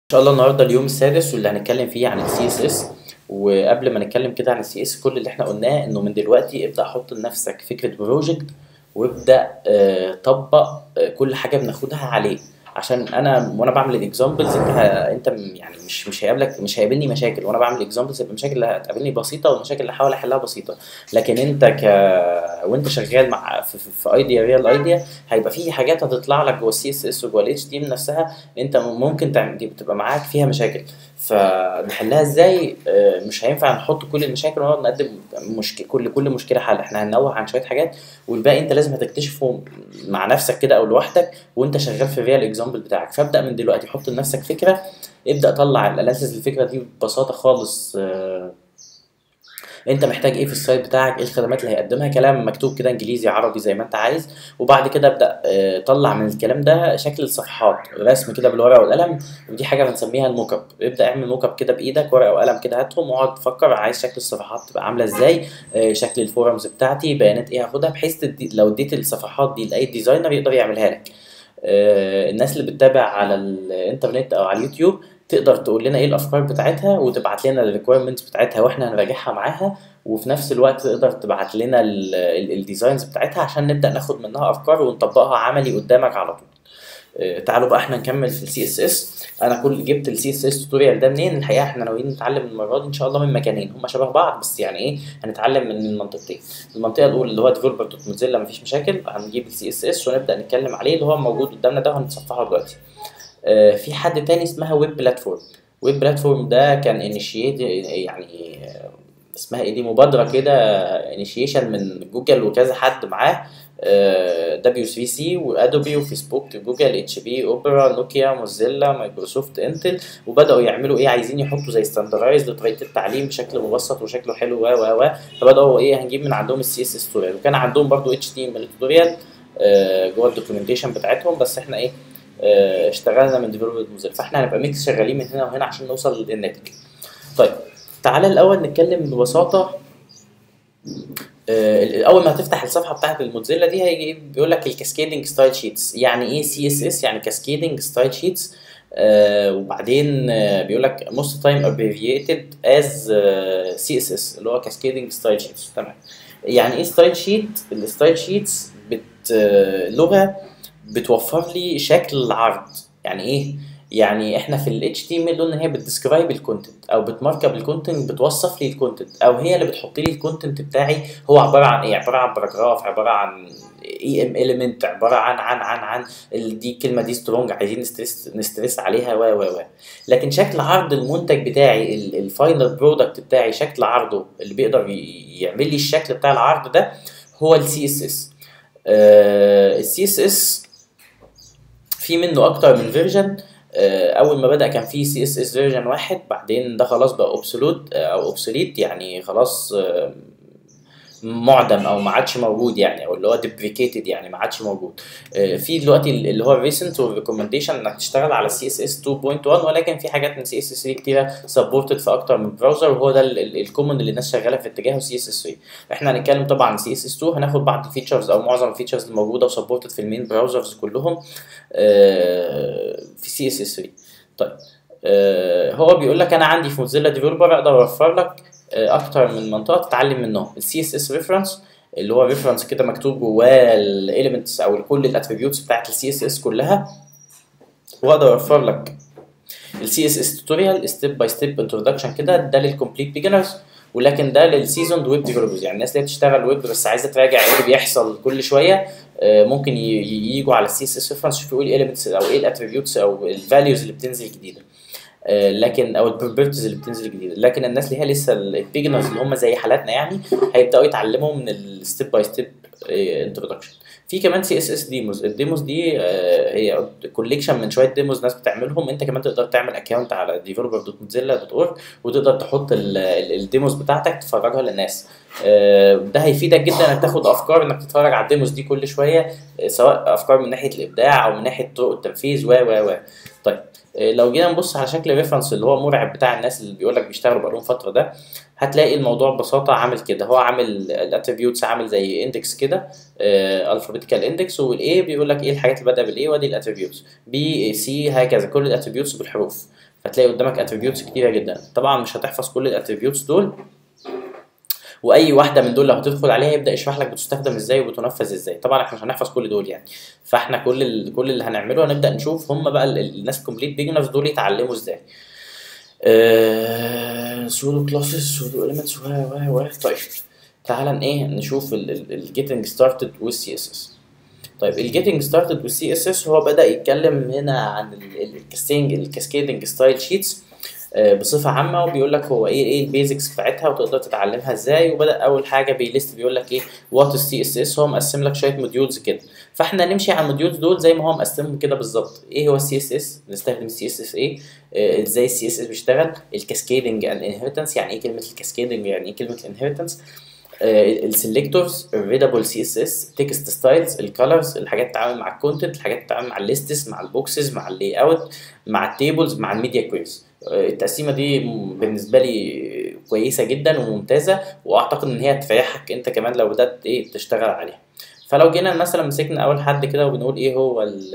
شاء الله النهارده اليوم السادس واللي هنتكلم فيه عن السي اس اس وقبل ما نتكلم كده عن السي اس كل اللي احنا قلناه انه من دلوقتي ابدا حط لنفسك فكره بروجكت وابدا آه، طبق آه، كل حاجه بناخدها عليه عشان انا وانا بعمل الاكزامبلز انت ه- انت م- يعني مش مش هيقابلك مش هيقابلني مشاكل وانا بعمل اكزامبلز المشاكل اللي هتقابلني بسيطه والمشاكل اللي هحاول احلها بسيطه لكن انت ك وانت شغال مع في, في, في ايديا ريال ايديا هيبقى في حاجات هتطلع لك جوه السي اس اس وجوه الاتش تي نفسها انت ممكن تعمل دي بتبقى معاك فيها مشاكل فنحلها ازاي آه، مش هينفع نحط كل المشاكل ونقعد نقدم مشكله كل كل مشكله حل احنا هننوع عن شويه حاجات والباقي انت لازم هتكتشفه مع نفسك كده او لوحدك وانت شغال في الريال اكزامبل بتاعك فابدا من دلوقتي حط لنفسك فكره ابدا طلع الاناليسيس الفكره دي ببساطه خالص آه، انت محتاج ايه في السايت بتاعك ايه الخدمات اللي هيقدمها كلام مكتوب كده انجليزي عربي زي ما انت عايز وبعد كده ابدا آه، طلع من الكلام ده شكل الصفحات رسم كده بالورقه والقلم ودي حاجه بنسميها الموك اب ابدا اعمل موك اب كده بايدك ورقه وقلم كده هاتهم واقعد فكر عايز شكل الصفحات تبقى عامله ازاي آه، شكل الفورمز بتاعتي بيانات ايه هاخدها بحيث تدي لو اديت الصفحات دي لاي ديزاينر يقدر يعملها لك آه، الناس اللي بتتابع على الانترنت او على اليوتيوب تقدر تقول لنا ايه الافكار بتاعتها وتبعت لنا الريكويرمنتس بتاعتها واحنا هنراجعها معاها وفي نفس الوقت تقدر تبعت لنا الديزاينز بتاعتها عشان نبدا ناخد منها افكار ونطبقها عملي قدامك على طول آه، تعالوا بقى احنا نكمل في السي اس اس انا كل جبت السي اس اس توتوريال ده منين الحقيقه احنا ناويين نتعلم المره دي ان شاء الله من مكانين هما شبه بعض بس يعني ايه هنتعلم من المنطقتين المنطقه الاولى اللي هو ديفلوبر دوت موزيلا مفيش مشاكل هنجيب السي اس اس ونبدا نتكلم عليه اللي هو موجود قدامنا ده وهنتصفحه دلوقتي آه، في حد تاني اسمها ويب بلاتفورم ويب بلاتفورم ده كان انيشيت يعني آه، اسمها ايه دي مبادره كده انيشيشن من جوجل وكذا حد معاه دبليو 3 سي وادوبي وفيسبوك جوجل اتش بي اوبرا نوكيا موزيلا مايكروسوفت انتل وبداوا يعملوا ايه عايزين يحطوا زي ستاندرايز لطريقه التعليم بشكل مبسط وشكله حلو و و و فبداوا ايه هنجيب من عندهم السي اس اس توتوريال وكان عندهم برضو اتش تي ام ال توتوريال جوه الدوكيومنتيشن بتاعتهم بس احنا ايه آه، اشتغلنا من ديفلوبمنت موزيلا فاحنا هنبقى ميكس شغالين من هنا وهنا عشان نوصل للناتج طيب تعالى الاول نتكلم ببساطه آه، اول ما هتفتح الصفحه بتاعت الموزيلا دي هيجي بيقول لك الكاسكيدنج ستايل شيتس يعني ايه سي اس اس يعني كاسكيدنج ستايل شيتس وبعدين آه، بيقول لك most time abbreviated as سي اس اس اللي هو كاسكيدنج ستايل شيتس تمام يعني ايه ستايل شيت الستايل شيتس بت آه، لغه بتوفر لي شكل العرض يعني ايه يعني احنا في ال HTML قلنا ان هي بتديسكرايب الكونتنت او بتماركب الكونتنت بتوصف لي الكونتنت او هي اللي بتحط لي الكونتنت بتاعي هو عباره عن ايه عباره عن باراجراف عباره عن اي ام اليمنت عباره عن عن عن عن ال- دي الكلمه دي سترونج عايزين نستريس نستريس عليها و و و لكن شكل عرض المنتج بتاعي الفاينل برودكت بتاعي شكل عرضه اللي بيقدر ي- يعمل لي الشكل بتاع العرض ده هو السي اس اس السي اس اس في منه اكتر من فيرجن اول ما بدا كان في سي اس اس فيرجن واحد بعدين ده خلاص بقى اوبسولوت او اوبسوليت يعني خلاص آه، معدم او ما عادش موجود يعني او اللي هو ديبريكيتد يعني ما عادش موجود آه، في دلوقتي اللي هو الريسنت والريكومنديشن انك تشتغل على سي اس اس 2.1 ولكن في حاجات من سي اس اس 3 كتيره سبورتد في اكتر من براوزر وهو ده الكومن اللي الناس شغاله في اتجاهه سي اس اس 3 احنا هنتكلم طبعا عن سي اس اس 2 هناخد بعض الفيتشرز او معظم الفيتشرز الموجوده وسبورتد في المين براوزرز كلهم آه، في سي اس اس 3 طيب آه، هو بيقول لك انا عندي في موزيلا ديفلوبر اقدر اوفر لك آه، اكتر من منطقه تتعلم منهم السي اس اس ريفرنس اللي هو ريفرنس كده مكتوب جواه الاليمنتس او كل الاتريبيوتس بتاعت السي اس اس كلها واقدر اوفر لك السي اس اس توتوريال ستيب باي ستيب انتروداكشن كده ده للكومبليت بيجنرز ولكن ده للسيزوند ويب ديفلوبرز يعني الناس اللي بتشتغل ويب بس عايزه تراجع ايه اللي بيحصل كل شويه آه، ممكن ي- ي- يجوا على السي اس اس ريفرنس يشوفوا ايه الاليمنتس او ايه الاتريبيوتس او الفاليوز اللي بتنزل جديده آه، لكن او البروبرتيز اللي بتنزل جديده لكن الناس اللي هي لسه البيجنرز اللي هم زي حالاتنا يعني هيبداوا يتعلموا من الستيب باي ستيب انتروداكشن في كمان سي اس اس ديموز الديموز دي آه، هي كوليكشن من شويه ديموز ناس بتعملهم انت كمان تقدر تعمل اكونت على developer.mozilla.org وتقدر تحط ال- ال- الديموز بتاعتك تفرجها للناس آه، ده هيفيدك جدا انك تاخد افكار انك تتفرج على الديموز دي كل شويه آه، سواء افكار من ناحيه الابداع او من ناحيه طرق التنفيذ و و و طيب آه، لو جينا نبص على شكل الريفرنس اللي هو مرعب بتاع الناس اللي بيقول لك بيشتغلوا بقالهم فتره ده هتلاقي الموضوع ببساطه عامل كده هو عامل الاتريبيوتس عامل زي اندكس كده الفابيتيكال اندكس والاي بيقول لك ايه الحاجات اللي بادئه بالاي وادي الاتريبيوتس بي سي هكذا كل الاتريبيوتس بالحروف فتلاقي قدامك اتريبيوتس كتيره جدا طبعا مش هتحفظ كل الاتريبيوتس دول واي واحده من دول لو هتدخل عليها يبدا يشرح لك بتستخدم ازاي وبتنفذ ازاي طبعا احنا مش هنحفظ كل دول يعني فاحنا كل ال... كل اللي هنعمله هنبدا نشوف هم بقى ال- الناس كومبليت بيجنرز دول يتعلموا ازاي سودو كلاسز سودو اليمنتس و و و طيب تعالى ايه نشوف الجيتنج ستارتد والسي اس اس طيب الجيتنج ستارتد والسي اس اس هو بدا يتكلم هنا عن الكاستنج الكاسكيدنج ستايل شيتس بصفه عامه وبيقول لك هو ايه ايه البيزكس بتاعتها وتقدر تتعلمها ازاي وبدا اول حاجه بيليست بيقول لك ايه وات السي اس اس هو مقسم لك شويه موديولز كده فاحنا نمشي على الموديولز دول زي ما هو مقسمهم كده بالظبط ايه هو السي اس اس نستخدم السي اس اس ايه آه، ازاي السي اس اس بيشتغل الكاسكيدنج اند انهيرتنس يعني ايه كلمه الكاسكيدنج يعني ايه كلمه الانهيرتنس السلكتورز الريدابل سي اس اس تكست ستايلز الكالرز الحاجات تتعامل مع الكونتنت الحاجات تتعامل مع الليستس مع البوكسز مع اللاي اوت مع التيبلز مع الميديا كويز التقسيمه دي م- بالنسبه لي كويسه جدا وممتازه واعتقد ان هي هتريحك انت كمان لو بدات ايه تشتغل عليها فلو جينا مثلا مسكنا اول حد كده وبنقول ايه هو ال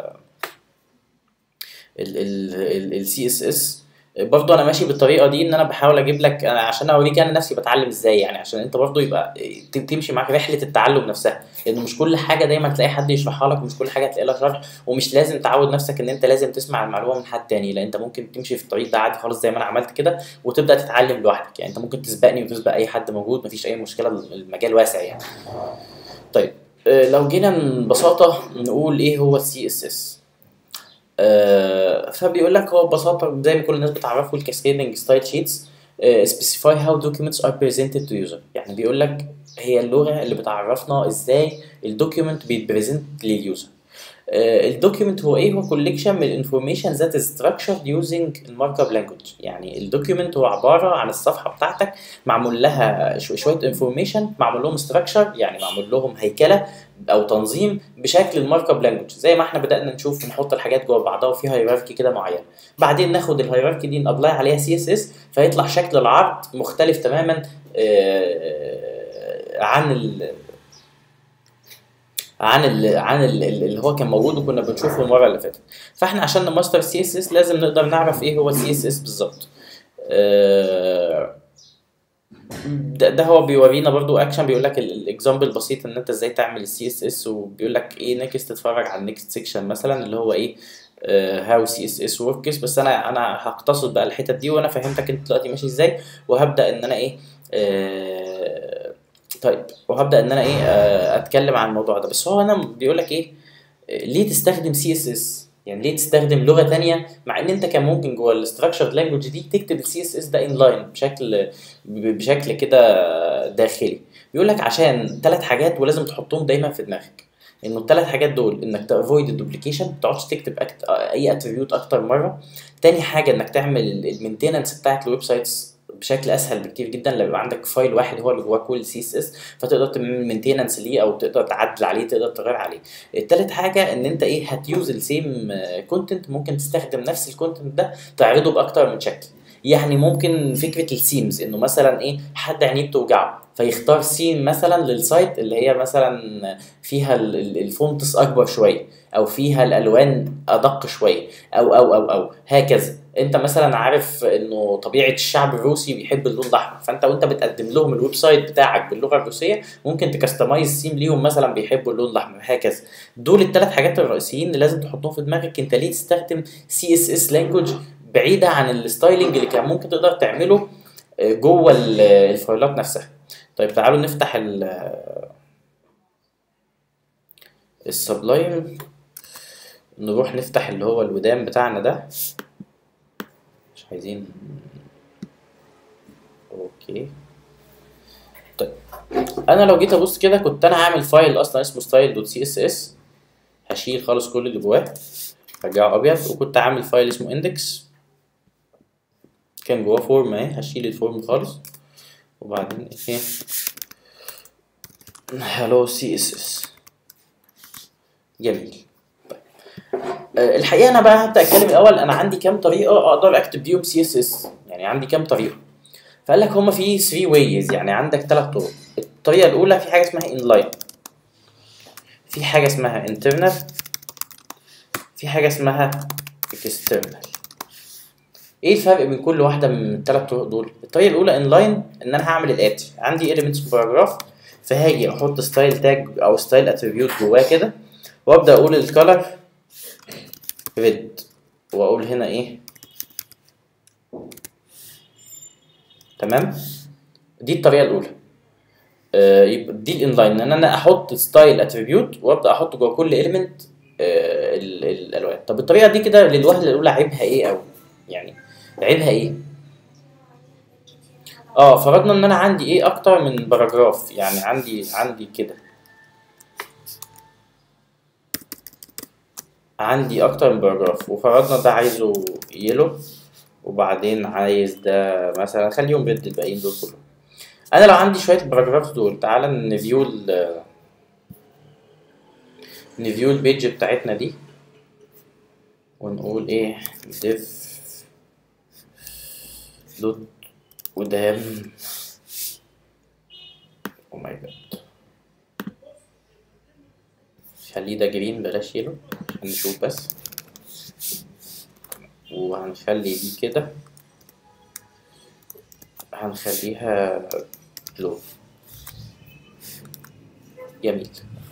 السي اس اس برضه انا ماشي بالطريقه دي ان انا بحاول اجيب لك أنا عشان اوريك انا نفسي بتعلم ازاي يعني عشان انت برضه يبقى ت- تمشي معاك رحله التعلم نفسها لانه مش كل حاجه دايما تلاقي حد يشرحها لك ومش كل حاجه تلاقي لها شرح ومش لازم تعود نفسك ان انت لازم تسمع المعلومه من حد تاني لا انت ممكن تمشي في الطريق ده عادي خالص زي ما انا عملت كده وتبدا تتعلم لوحدك يعني انت ممكن تسبقني وتسبق اي حد موجود مفيش اي مشكله المجال واسع يعني طيب آه، لو جينا ببساطه نقول ايه هو السي اس اس آه، فبيقول لك هو ببساطه زي ما كل الناس بتعرفه الكاسكيدنج ستايل شيتس specify how documents are presented to user يعني بيقول لك هي اللغه اللي بتعرفنا ازاي الدوكيومنت بيتبريزنت لليوزر الدوكيومنت هو ايه هو كوليكشن من الانفورميشن ذات از structured using المارك اب لانجوج يعني الدوكيومنت هو عباره عن الصفحه بتاعتك معمول لها شو- شويه انفورميشن معمول لهم ستراكشر يعني معمول لهم هيكله او تنظيم بشكل المارك اب لانجوج زي ما احنا بدانا نشوف نحط الحاجات جوه بعضها وفي هيراركي كده معين بعدين ناخد الهيراركي دي نابلاي عليها سي اس اس فيطلع شكل العرض مختلف تماما آه، عن ال عن ال عن ال اللي هو كان موجود وكنا بنشوفه المره اللي فاتت فاحنا عشان نماستر السي اس اس لازم نقدر نعرف ايه هو السي اس اس بالظبط آه، ده, ده هو بيورينا برضو اكشن بيقول لك الاكزامبل بسيط ان انت ازاي تعمل السي اس اس وبيقول لك ايه نكست تتفرج على النكست سيكشن مثلا اللي هو ايه هاو سي اس اس وركس بس انا انا هقتصد بقى الحتت دي وانا فهمتك انت دلوقتي ماشي ازاي وهبدا ان انا ايه آه طيب وهبدا ان انا ايه آه اتكلم عن الموضوع ده بس هو انا بيقول لك ايه آه، ليه تستخدم سي اس اس يعني ليه تستخدم لغه تانية مع ان انت كان ممكن جوه الاستراكشرد لانجوج دي تكتب السي اس اس ده ان لاين بشكل ب- بشكل كده داخلي بيقول لك عشان ثلاث حاجات ولازم تحطهم دايما في دماغك انه الثلاث حاجات دول انك تافويد الدوبليكيشن ما تقعدش تكتب أكت... اي اتريبيوت اكتر مره تاني حاجه انك تعمل المينتيننس بتاعت الويب سايتس بشكل اسهل بكتير جدا لما يبقى عندك فايل واحد هو اللي جواه كل سي اس اس فتقدر تعمل مينتيننس ليه او تقدر تعدل عليه تقدر تغير عليه التالت حاجه ان انت ايه هتيوز السيم كونتنت ممكن تستخدم نفس الكونتنت ده تعرضه باكتر من شكل يعني ممكن فكره السيمز انه مثلا ايه حد عينيه بتوجعه فيختار سيم مثلا للسايت اللي هي مثلا فيها ال- ال- الفونتس اكبر شويه او فيها الالوان ادق شويه او او او او هكذا انت مثلا عارف انه طبيعه الشعب الروسي بيحب اللون الاحمر فانت وانت بتقدم لهم الويب سايت بتاعك باللغه الروسيه ممكن تكستمايز سيم ليهم مثلا بيحبوا اللون الاحمر هكذا دول الثلاث حاجات الرئيسيين اللي لازم تحطهم في دماغك انت ليه تستخدم سي اس اس لانجوج بعيده عن الستايلنج اللي كان ممكن تقدر تعمله آه، جوه ال- الفايلات نفسها طيب تعالوا نفتح ال السبلايم نروح نفتح اللي هو الودان بتاعنا ده مش عايزين اوكي طيب انا لو جيت ابص كده كنت انا عامل فايل اصلا اسمه ستايل دوت سي اس اس هشيل خالص كل اللي جواه رجعه ابيض وكنت عامل فايل اسمه اندكس كان جواه فورم اهي هشيل الفورم خالص وبعدين ايه هلو سي اس اس جميل طيب. آه، الحقيقه انا بقى هبدا اتكلم الاول انا عندي كام طريقه اقدر اكتب بيهم سي اس اس يعني عندي كام طريقه فقال لك هما في 3 ويز يعني عندك ثلاث طرق الطريقه الاولى في حاجه اسمها انلاين في حاجه اسمها internal في حاجه اسمها external ايه الفرق بين كل واحده من الثلاث طرق دول الطريقه الاولى انلاين ان انا هعمل الاتي عندي elements باراجراف فهاجي احط ستايل تاج او ستايل اتريبيوت جواه كده وابدا اقول الكالر ريد واقول هنا ايه تمام دي الطريقه الاولى آه يبقى دي الانلاين ان انا احط ستايل اتريبيوت وابدا احط جوه كل اليمنت آه ال- ال- الالوان طب الطريقه دي كده للوهله الاولى عيبها ايه او يعني عيبها ايه اه فرضنا ان انا عندي ايه اكتر من باراجراف يعني عندي عندي كده عندي اكتر من باراجراف وفرضنا ده عايزه يلو وبعدين عايز ده مثلا خليهم بيد الباقيين دول كلهم انا لو عندي شويه باراجراف دول تعالى نفيو ال نفيو البيج بتاعتنا دي ونقول ايه div دوت قدام او ماي جاد خليه ده جرين بلاش يلو عشان نشوف بس وهنخلي دي كده هنخليها بلو جميل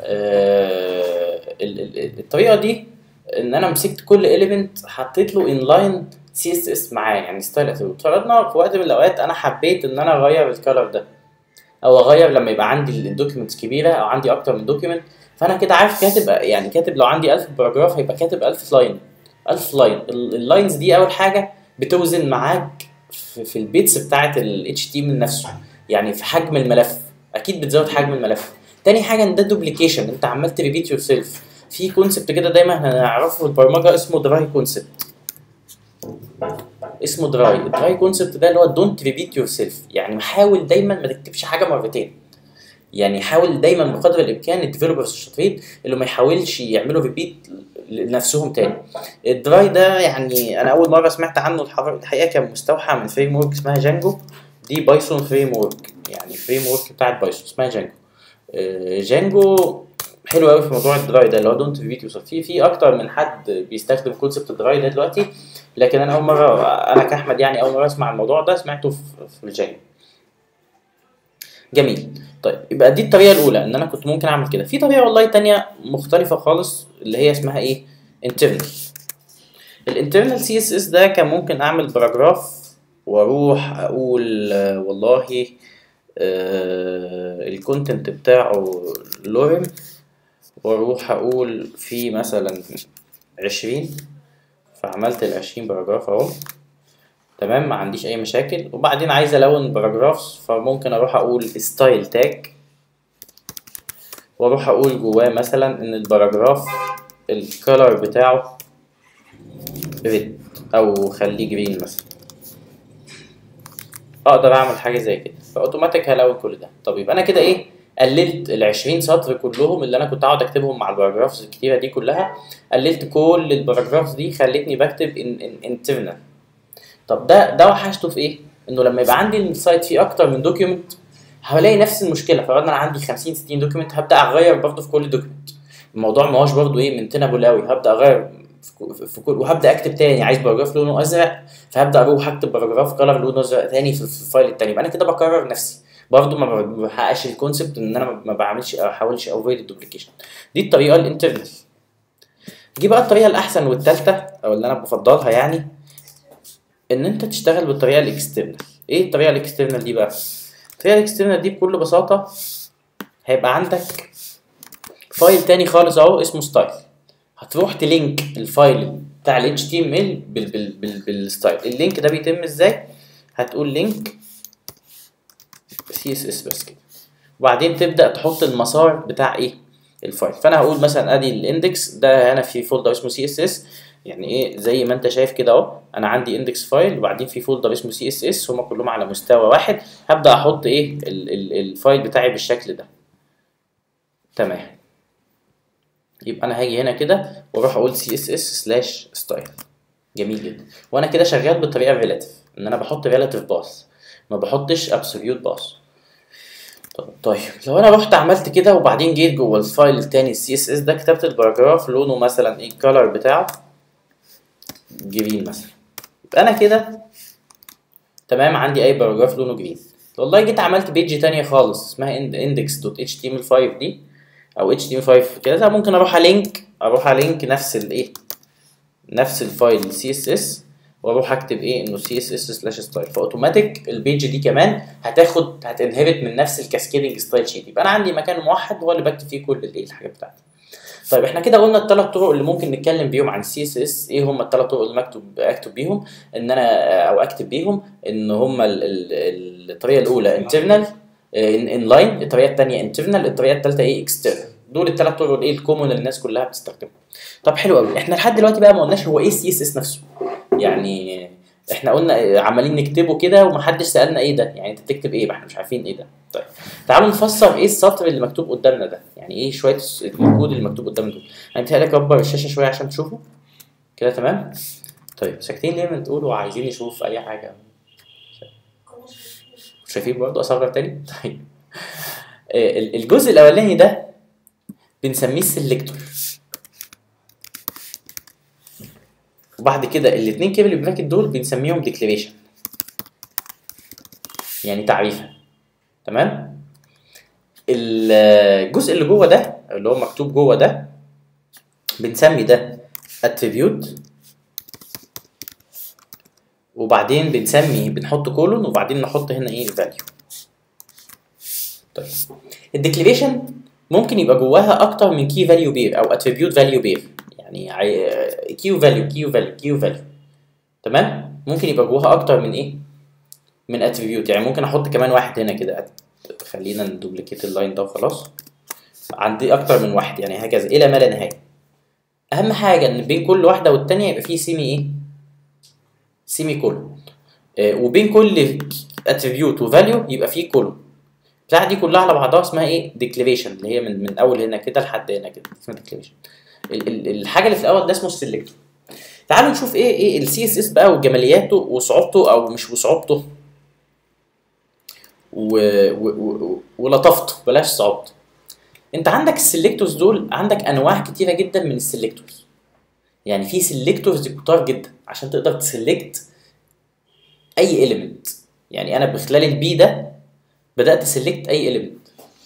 آه ال- ال- الطريقه دي ان انا مسكت كل اليمنت حطيت له انلاين سي اس اس معاه يعني ستايل اتريبيوت فرضنا في وقت من الاوقات انا حبيت ان انا اغير الكالر ده او اغير لما يبقى عندي الدوكيومنتس كبيره او عندي اكتر من دوكيومنت فانا كده عارف كاتب يعني كاتب لو عندي 1000 باراجراف هيبقى كاتب 1000 لاين 1000 لاين اللاينز دي اول حاجه بتوزن معاك في, في البيتس بتاعه ال HTML نفسه يعني في حجم الملف اكيد بتزود حجم الملف تاني حاجه ان ده دوبليكيشن انت عمال تريبيت يور سيلف في كونسبت كده دايما هنعرفه في البرمجه اسمه دراي كونسبت اسمه دراي الدراي كونسبت ده اللي هو دونت ريبيت يور سيلف يعني حاول دايما ما تكتبش حاجه مرتين يعني حاول دايما بقدر الامكان الديفلوبرز الشاطرين اللي ما يحاولش يعملوا ريبيت لنفسهم تاني الدراي ده يعني انا اول مره سمعت عنه الحر- الحقيقه كان مستوحى من فريم ورك اسمها جانجو دي بايثون فريم ورك يعني فريم ورك بتاعت بايثون اسمها جانجو آه، جانجو حلو قوي في موضوع الدراي ده اللي هو دونت ريبيت يوسف في في اكتر من حد بيستخدم كونسبت الدراي ده دلوقتي لكن انا اول مره انا كاحمد يعني اول مره اسمع الموضوع ده سمعته في في الجانجو جميل طيب يبقى دي الطريقه الاولى ان انا كنت ممكن اعمل كده في طريقه والله تانية مختلفه خالص اللي هي اسمها ايه internal الانترنال سي اس اس ده كان ممكن اعمل باراجراف واروح اقول آه، والله الكونتنت بتاعه لورم واروح اقول في مثلا عشرين فعملت العشرين باراجراف اهو تمام ما عنديش اي مشاكل وبعدين عايز الون باراجرافز فممكن اروح اقول ستايل تاج واروح اقول جواه مثلا ان الباراجراف الكالر بتاعه ريد او خليه جرين مثلا اقدر اعمل حاجه زي كده فاوتوماتيك هلون كل ده طب يبقى انا كده ايه قللت ال 20 سطر كلهم اللي انا كنت اقعد اكتبهم مع الباراجرافز الكتيره دي كلها قللت كل الباراجرافز دي خلتني بكتب ان ان انترنال طب ده ده وحشته في ايه؟ انه لما يبقى عندي السايت فيه اكتر من دوكيومنت هلاقي نفس المشكله فرضنا انا عندي 50 60 دوكيومنت هبدا اغير برضه في كل دوكيومنت الموضوع ما هوش برضه ايه منتنبل قوي هبدا اغير في كل- في كل وهبدا اكتب تاني عايز باراجراف لونه ازرق فهبدا اروح اكتب باراجراف كلر لونه ازرق تاني في في الفايل التاني يبقى انا كده بكرر نفسي برضه ما بحققش الكونسبت ان انا ما- ما بعملش ما احاولش افويد الدوبليكيشن دي الطريقه الانترنال دي بقى الطريقه الاحسن والثالثه او اللي انا بفضلها يعني ان انت تشتغل بالطريقه الاكسترنال ايه الطريقه الاكسترنال دي بقى الطريقه الاكسترنال دي بكل بساطه هيبقى عندك فايل تاني خالص اهو اسمه ستايل هتروح تلينك الفايل بتاع ال HTML بال بال بال بالستايل اللينك ده بيتم ازاي هتقول لينك CSS بس كده وبعدين تبدا تحط المسار بتاع ايه الفايل فانا هقول مثلا ادي الاندكس ده هنا في فولدر اسمه سي اس اس يعني ايه زي ما انت شايف كده اهو انا عندي اندكس فايل وبعدين في فولدر اسمه سي اس اس هما كلهم على مستوى واحد هبدا احط ايه ال ال الفايل بتاعي بالشكل ده تمام يبقى انا هاجي هنا كده واروح اقول سي اس اس سلاش ستايل جميل جدا وانا كده شغال بالطريقه الريلاتيف ان انا بحط ريلاتيف باس ما بحطش ابسوليوت باس طيب لو انا رحت عملت كده وبعدين جيت جوه الفايل التاني السي اس اس ده كتبت الباراجراف لونه مثلا ايه الكالر بتاعه جرين مثلا يبقى انا كده تمام عندي اي باراجراف لونه جرين والله جيت عملت بيج تانية خالص اسمها index.html5 دي او html5 كده ممكن اروح علينك اروح علينك نفس الايه نفس الفايل سي اس اس واروح اكتب ايه انه سي اس اس سلاش ستايل فاوتوماتيك البيج دي كمان هتاخد هتنهرت من نفس الكاسكيدنج ستايل شيت يبقى انا عندي مكان موحد هو اللي بكتب فيه كل الايه الحاجات بتاعتي طيب احنا كده قلنا الثلاث طرق اللي ممكن نتكلم بيهم عن السي اس اس ايه هم الثلاث طرق اللي مكتوب اكتب بيهم ان انا او اكتب بيهم ان هم ال- ال- الطريقه الاولى انترنال ان لاين الطريقه الثانيه انترنال الطريقه الثالثه ايه اكسترنال دول الثلاث طرق ايه الكومون اللي الناس كلها بتستخدمها طب حلو قوي احنا لحد دلوقتي بقى ما قلناش هو ايه السي اس اس نفسه يعني احنا قلنا عمالين نكتبه كده ومحدش سالنا ايه ده يعني انت بتكتب ايه ما احنا مش عارفين ايه ده طيب تعالوا نفسر ايه السطر اللي مكتوب قدامنا ده يعني ايه شويه الس- الكود اللي مكتوب قدامنا دول انا متهيألي اكبر الشاشه شويه عشان تشوفوا كده تمام طيب ساكتين ليه ما تقولوا عايزين نشوف اي حاجه شايفين برضه اصغر تاني طيب آه، ال- الجزء الاولاني ده بنسميه السلكتور وبعد كده الاثنين كيبل براكت دول بنسميهم ديكليريشن يعني تعريفه تمام الجزء اللي جوه ده اللي هو مكتوب جوه ده بنسمي ده attribute وبعدين بنسمي بنحط كولون وبعدين نحط هنا ايه الفاليو طيب الديكليريشن ممكن يبقى جواها اكتر من كي فاليو بير او اتريبيوت فاليو بير يعني كيو فاليو كيو فاليو كيو فاليو تمام ممكن يبقى جواها اكتر من ايه من اتريبيوت يعني ممكن احط كمان واحد هنا كده خلينا ندوبليكيت اللاين ده وخلاص عندي اكتر من واحد يعني هكذا الى ما لا نهايه اهم حاجه ان بين كل واحده والتانيه يبقى في سيمي ايه سيمي كولون آه وبين كل اتريبيوت وفاليو يبقى في كولون البتاعه دي كلها على بعضها اسمها ايه ديكليريشن اللي هي من من اول هنا كده لحد هنا كده اسمها ديكليريشن الحاجه اللي في الاول ده اسمه السلكتور تعالوا نشوف ايه ايه السي اس اس بقى وجمالياته وصعوبته او مش وصعوبته و... و... و... ولطافته بلاش صعوبته انت عندك السلكتورز دول عندك انواع كتيره جدا من السلكتورز يعني في سلكتورز كتار جدا عشان تقدر تسلكت اي اليمنت يعني انا بخلال البي ده بدات اسلكت اي اليمنت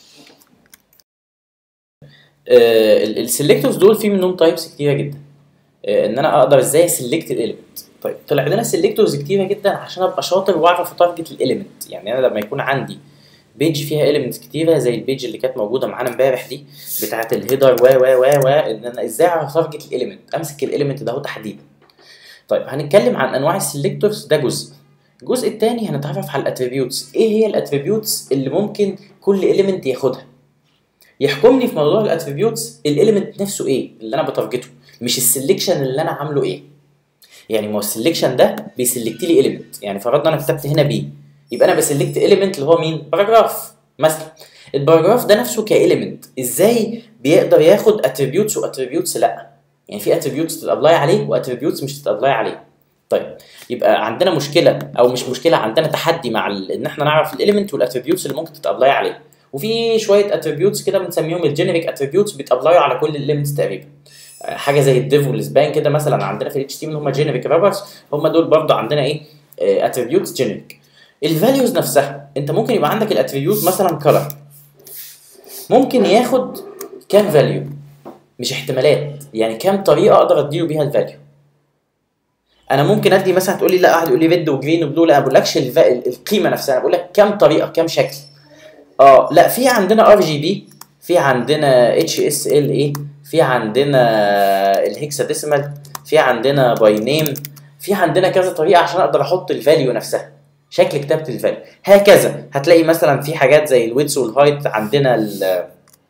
السلكتورز دول في منهم تايبس كتيره جدا آه ان انا اقدر ازاي اسلكت الاليمنت طيب طلع لنا سلكتورز كتيره جدا عشان ابقى شاطر واعرف اتارجت الاليمنت يعني انا لما يكون عندي بيج فيها اليمنتس كتيره زي البيج اللي كانت موجوده معانا امبارح دي بتاعه الهيدر و و و و ان انا ازاي اعرف اتارجت الاليمنت امسك الاليمنت ده تحديدا طيب هنتكلم عن انواع السلكتورز ده جزء الجزء الثاني هنتعرف على الاتريبيوتس ايه هي الاتريبيوتس اللي ممكن كل اليمنت ياخدها يحكمني في موضوع الاتريبيوتس الاليمنت نفسه ايه اللي انا بتارجته مش السلكشن اللي انا عامله ايه يعني ما هو السلكشن ده بيسلكت لي اليمنت يعني فرضنا انا كتبت هنا بي يبقى انا بسلكت اليمنت اللي هو مين باراجراف مثلا الباراجراف ده نفسه كاليمنت ازاي بيقدر ياخد اتريبيوتس واتريبيوتس لا يعني في اتريبيوتس تتابلاي عليه واتريبيوتس مش تتابلاي عليه طيب يبقى عندنا مشكله او مش مشكله عندنا تحدي مع ال... ان احنا نعرف الاليمنت والاتريبيوتس اللي ممكن تتابلاي عليه وفي شويه اتريبيوتس كده بنسميهم الجينيريك اتريبيوتس بيتابلايوا على كل الاليمنتس تقريبا حاجه زي الديف والسبان كده مثلا عندنا في الاتش تي اللي هم جينيريك رابرز هم دول برضه عندنا ايه اتريبيوتس جينيريك الفاليوز نفسها انت ممكن يبقى عندك الاتريبيوت مثلا كلر ممكن ياخد كام فاليو مش احتمالات يعني كام طريقه اقدر اديله بيها الفاليو انا ممكن ادي مثلا تقول لي لا واحد يقول لي ريد وجرين وبلو لا ما بقولكش القيمه نفسها انا بقول لك كام طريقه كام شكل اه لا في عندنا ار جي بي في عندنا اتش اس ال اي في عندنا الهكساديسيمال في عندنا باي نيم في عندنا كذا طريقه عشان اقدر احط الفاليو نفسها شكل كتابه الفاليو هكذا هتلاقي مثلا في حاجات زي الويدث والهايت عندنا ال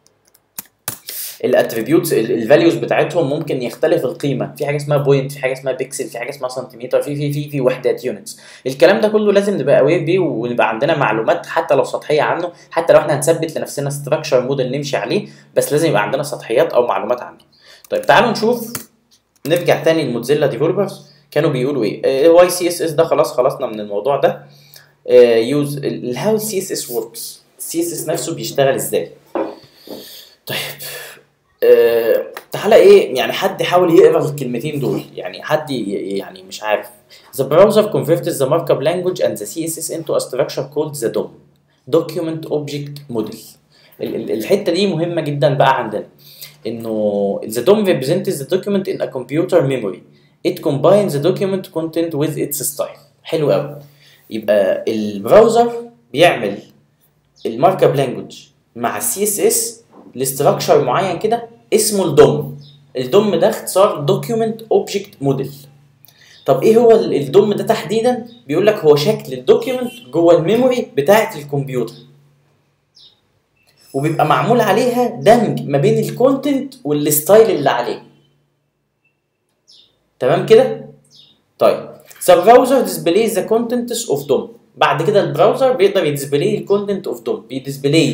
الاتريبيوتس الفاليوز بتاعتهم ممكن يختلف القيمه في حاجه اسمها بوينت في حاجه اسمها بيكسل في حاجه اسمها سنتيمتر في في في في وحدات يونتس الكلام ده كله لازم نبقى اوير بيه ونبقى عندنا معلومات حتى لو سطحيه عنه حتى لو احنا هنثبت لنفسنا ستراكشر موديل نمشي عليه بس لازم يبقى عندنا سطحيات او معلومات عنه طيب تعالوا نشوف نرجع تاني لموتزيلا ديفلوبرز كانوا بيقولوا ايه واي سي اس اس ده خلاص خلصنا من الموضوع ده يوز الهاو سي اس اس وركس السي اس اس نفسه بيشتغل ازاي طيب آه، تعالى ايه يعني حد يحاول يقرا الكلمتين دول يعني حد ي- يعني مش عارف The browser converts the markup language and the CSS into a structure called the DOM Document Object Model ال- ال- الحتة دي مهمة جدا بقى عندنا انه the DOM represents the document in a computer memory it combines the document content with its style حلو قوي يبقى البراوزر بيعمل المارك اب لانجوج مع السي اس اس لاستراكشر معين كده اسمه الدوم الدوم ده اختصار دوكيومنت اوبجكت موديل طب ايه هو ال- الدوم ده تحديدا بيقول لك هو شكل الدوكيومنت جوه الميموري بتاعه الكمبيوتر وبيبقى معمول عليها دمج ما بين الكونتنت والستايل اللي عليه تمام كده طيب The browser displays the contents of DOM بعد كده البراوزر بيقدر يديسبلاي الكونتنت اوف دوم بيديسبلاي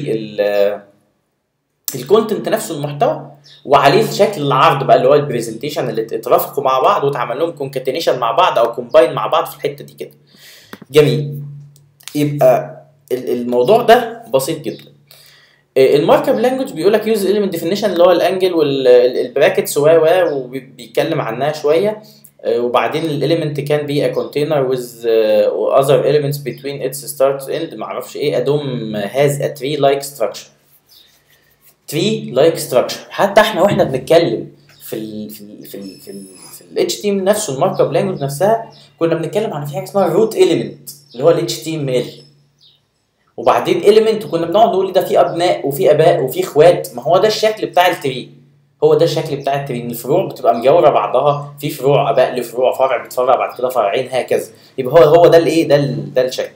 الكونتنت نفسه المحتوى وعليه الشكل العرض بقى اللي هو البرزنتيشن اللي اترافقوا مع بعض واتعمل لهم كونكاتينيشن مع بعض او كومباين مع بعض في الحته دي كده جميل يبقى ال- الموضوع ده بسيط جدا المارك اب لانجوج بيقول لك يوز element ديفينيشن اللي هو الانجل والبراكتس و و وبيتكلم عنها شويه آه، وبعدين الاليمنت كان بي a container with uh, other elements between its start and end معرفش ايه ادوم has a tree like structure tree like structure حتى احنا واحنا بنتكلم في ال في ال في ال في ال في ال HTML نفسه المارك اب لانجوج نفسها كنا بنتكلم عن في حاجه اسمها root element اللي هو ال HTML وبعدين element وكنا بنقعد نقول ده في ابناء وفي اباء وفي اخوات ما هو ده الشكل بتاع التري هو ده الشكل بتاع التري ان الفروع بتبقى مجاوره بعضها في فروع اباء لفروع فرع بتفرع بعد كده فرعين هكذا يبقى هو هو ده الايه ده ال- ده الشكل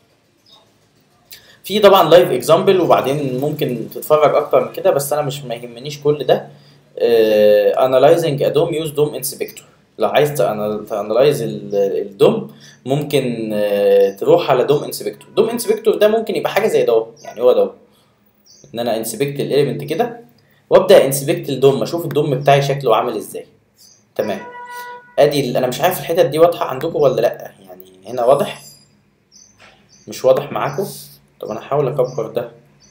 في طبعا لايف اكزامبل وبعدين ممكن تتفرج اكتر من كده بس انا مش ما يهمنيش كل ده انالايزنج ادوم يوز دوم انسبكتور لو عايز تانلايز الدوم ممكن آه، تروح على دوم انسبكتور دوم انسبكتور ده ممكن يبقى حاجه زي ده يعني هو ده ان انا انسبكت الاليمنت كده وابدا انسبكت الدوم اشوف الدوم بتاعي شكله عامل ازاي تمام ادي ال- انا مش عارف الحتت دي واضحه عندكم ولا لا يعني هنا واضح مش واضح معاكم طب انا هحاول اكبر ده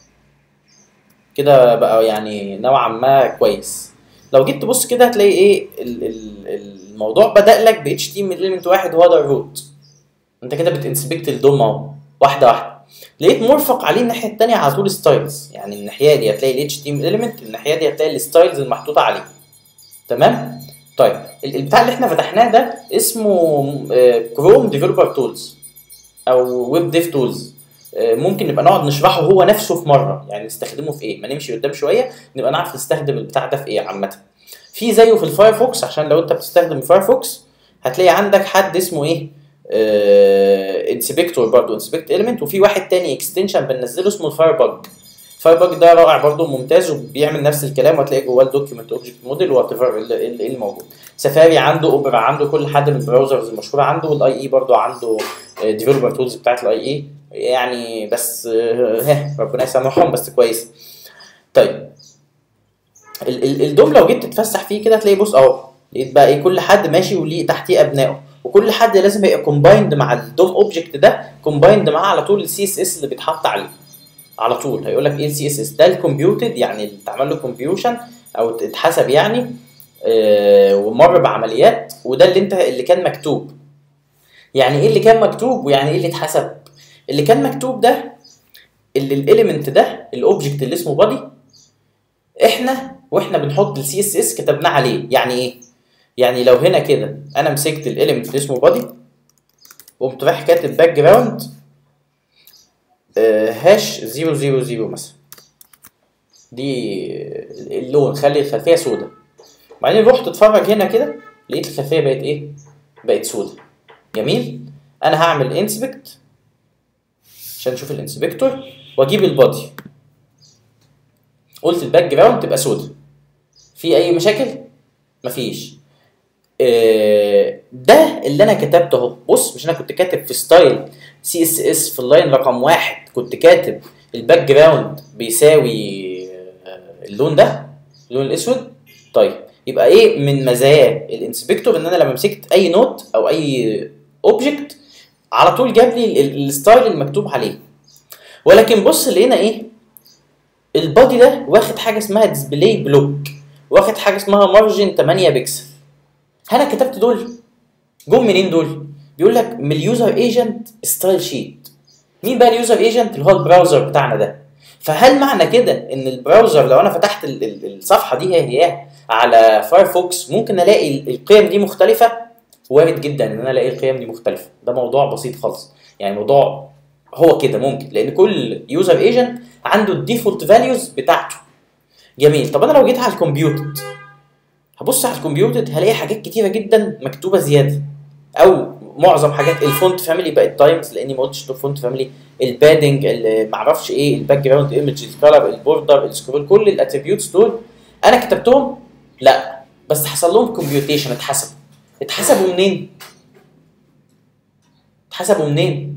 كده بقى يعني نوعا ما كويس لو جيت تبص كده هتلاقي ايه ال- ال- الموضوع بدأ لك ب HTML element واحد وهو ده الروت انت كده بتنسبكت الدوم اهو واحده واحده لقيت مرفق عليه الناحيه التانيه على طول ستايلز يعني الناحيه دي هتلاقي ال HTML element الناحيه دي هتلاقي الستايلز المحطوطه عليه تمام طيب ال- البتاع اللي احنا فتحناه ده اسمه كروم ديفلوبر تولز او ويب ديف تولز ممكن نبقى نقعد نشرحه هو نفسه في مره يعني نستخدمه في ايه ما نمشي قدام شويه نبقى نعرف نستخدم البتاع ده في ايه عامه في زيه في الفايرفوكس عشان لو انت بتستخدم الفايرفوكس هتلاقي عندك حد اسمه ايه انسبكتور برضه انسبكت اليمنت وفي واحد تاني اكستنشن بننزله اسمه الفاير باج الفاير باج ده رائع برضه ممتاز وبيعمل نفس الكلام وهتلاقي جواه الدوكيومنت اوبجكت موديل وات ايفر اللي الموجود سفاري عنده اوبرا عنده كل حد من البراوزرز المشهوره عنده والاي اي برضه عنده ديفلوبر تولز بتاعت الاي اي يعني بس آه، ها ربنا يسامحهم بس كويس طيب ال- ال- الدوم لو جيت تتفسح فيه كده هتلاقي بص اهو لقيت بقى ايه كل حد ماشي وليه تحتيه ابنائه وكل حد لازم يبقى كومبايند مع الدوم اوبجكت ده كومبايند معاه على طول السي اس اس اللي بيتحط عليه على طول هيقول لك ايه السي اس اس ده الكمبيوتد يعني اللي اتعمل له كومبيوشن او اتحسب يعني آه ومر بعمليات وده اللي انت اللي كان مكتوب يعني ايه اللي كان مكتوب ويعني ايه اللي اتحسب اللي كان مكتوب ده اللي الاليمنت ده الاوبجكت اللي اسمه بادي احنا واحنا بنحط السي اس اس كتبناه عليه يعني ايه يعني لو هنا كده انا مسكت الاليمنت اللي اسمه بادي وقمت رايح كاتب باك جراوند هاش 000 مثلا دي اللون خلي الخلفيه سوداء بعدين رحت اتفرج هنا كده لقيت الخلفيه بقت ايه بقت سوداء جميل انا هعمل انسبكت عشان نشوف الانسبكتور واجيب البادي قلت الباك جراوند تبقى سوداء في اي مشاكل مفيش آه، ده اللي انا كتبته اهو بص مش انا كنت كاتب في ستايل سي اس اس في اللاين رقم واحد كنت كاتب الباك جراوند بيساوي آه، اللون ده اللون الاسود طيب يبقى ايه من مزايا الانسبكتور ان انا لما مسكت اي نوت او اي اوبجكت على طول جاب لي ال- ال- الستايل المكتوب عليه ولكن بص لقينا ايه البادي ده واخد حاجه اسمها ديسبلاي بلوك واخد حاجه اسمها مارجن 8 بكسل هل انا كتبت دول جم منين دول بيقول لك من اليوزر ايجنت ستايل شيت مين بقى اليوزر ايجنت اللي هو البراوزر بتاعنا ده فهل معنى كده ان البراوزر لو انا فتحت ال- ال- الصفحه دي هي هي على فايرفوكس ممكن الاقي ال- القيم دي مختلفه وارد جدا ان انا الاقي القيم دي مختلفه ده موضوع بسيط خالص يعني موضوع هو كده ممكن لان كل يوزر ايجنت عنده الديفولت فاليوز بتاعته جميل طب انا لو جيت على الكمبيوتر هبص على الكمبيوتر هلاقي حاجات كتيره جدا مكتوبه زياده او معظم حاجات الفونت فاميلي بقت تايمز لاني ما قلتش الفونت فاميلي البادنج اللي معرفش ايه الباك جراوند ايمج الكلر البوردر السكرول كل الاتريبيوتس دول انا كتبتهم لا بس حصل لهم كومبيوتيشن اتحسبوا اتحسبوا منين؟ اتحسبوا منين؟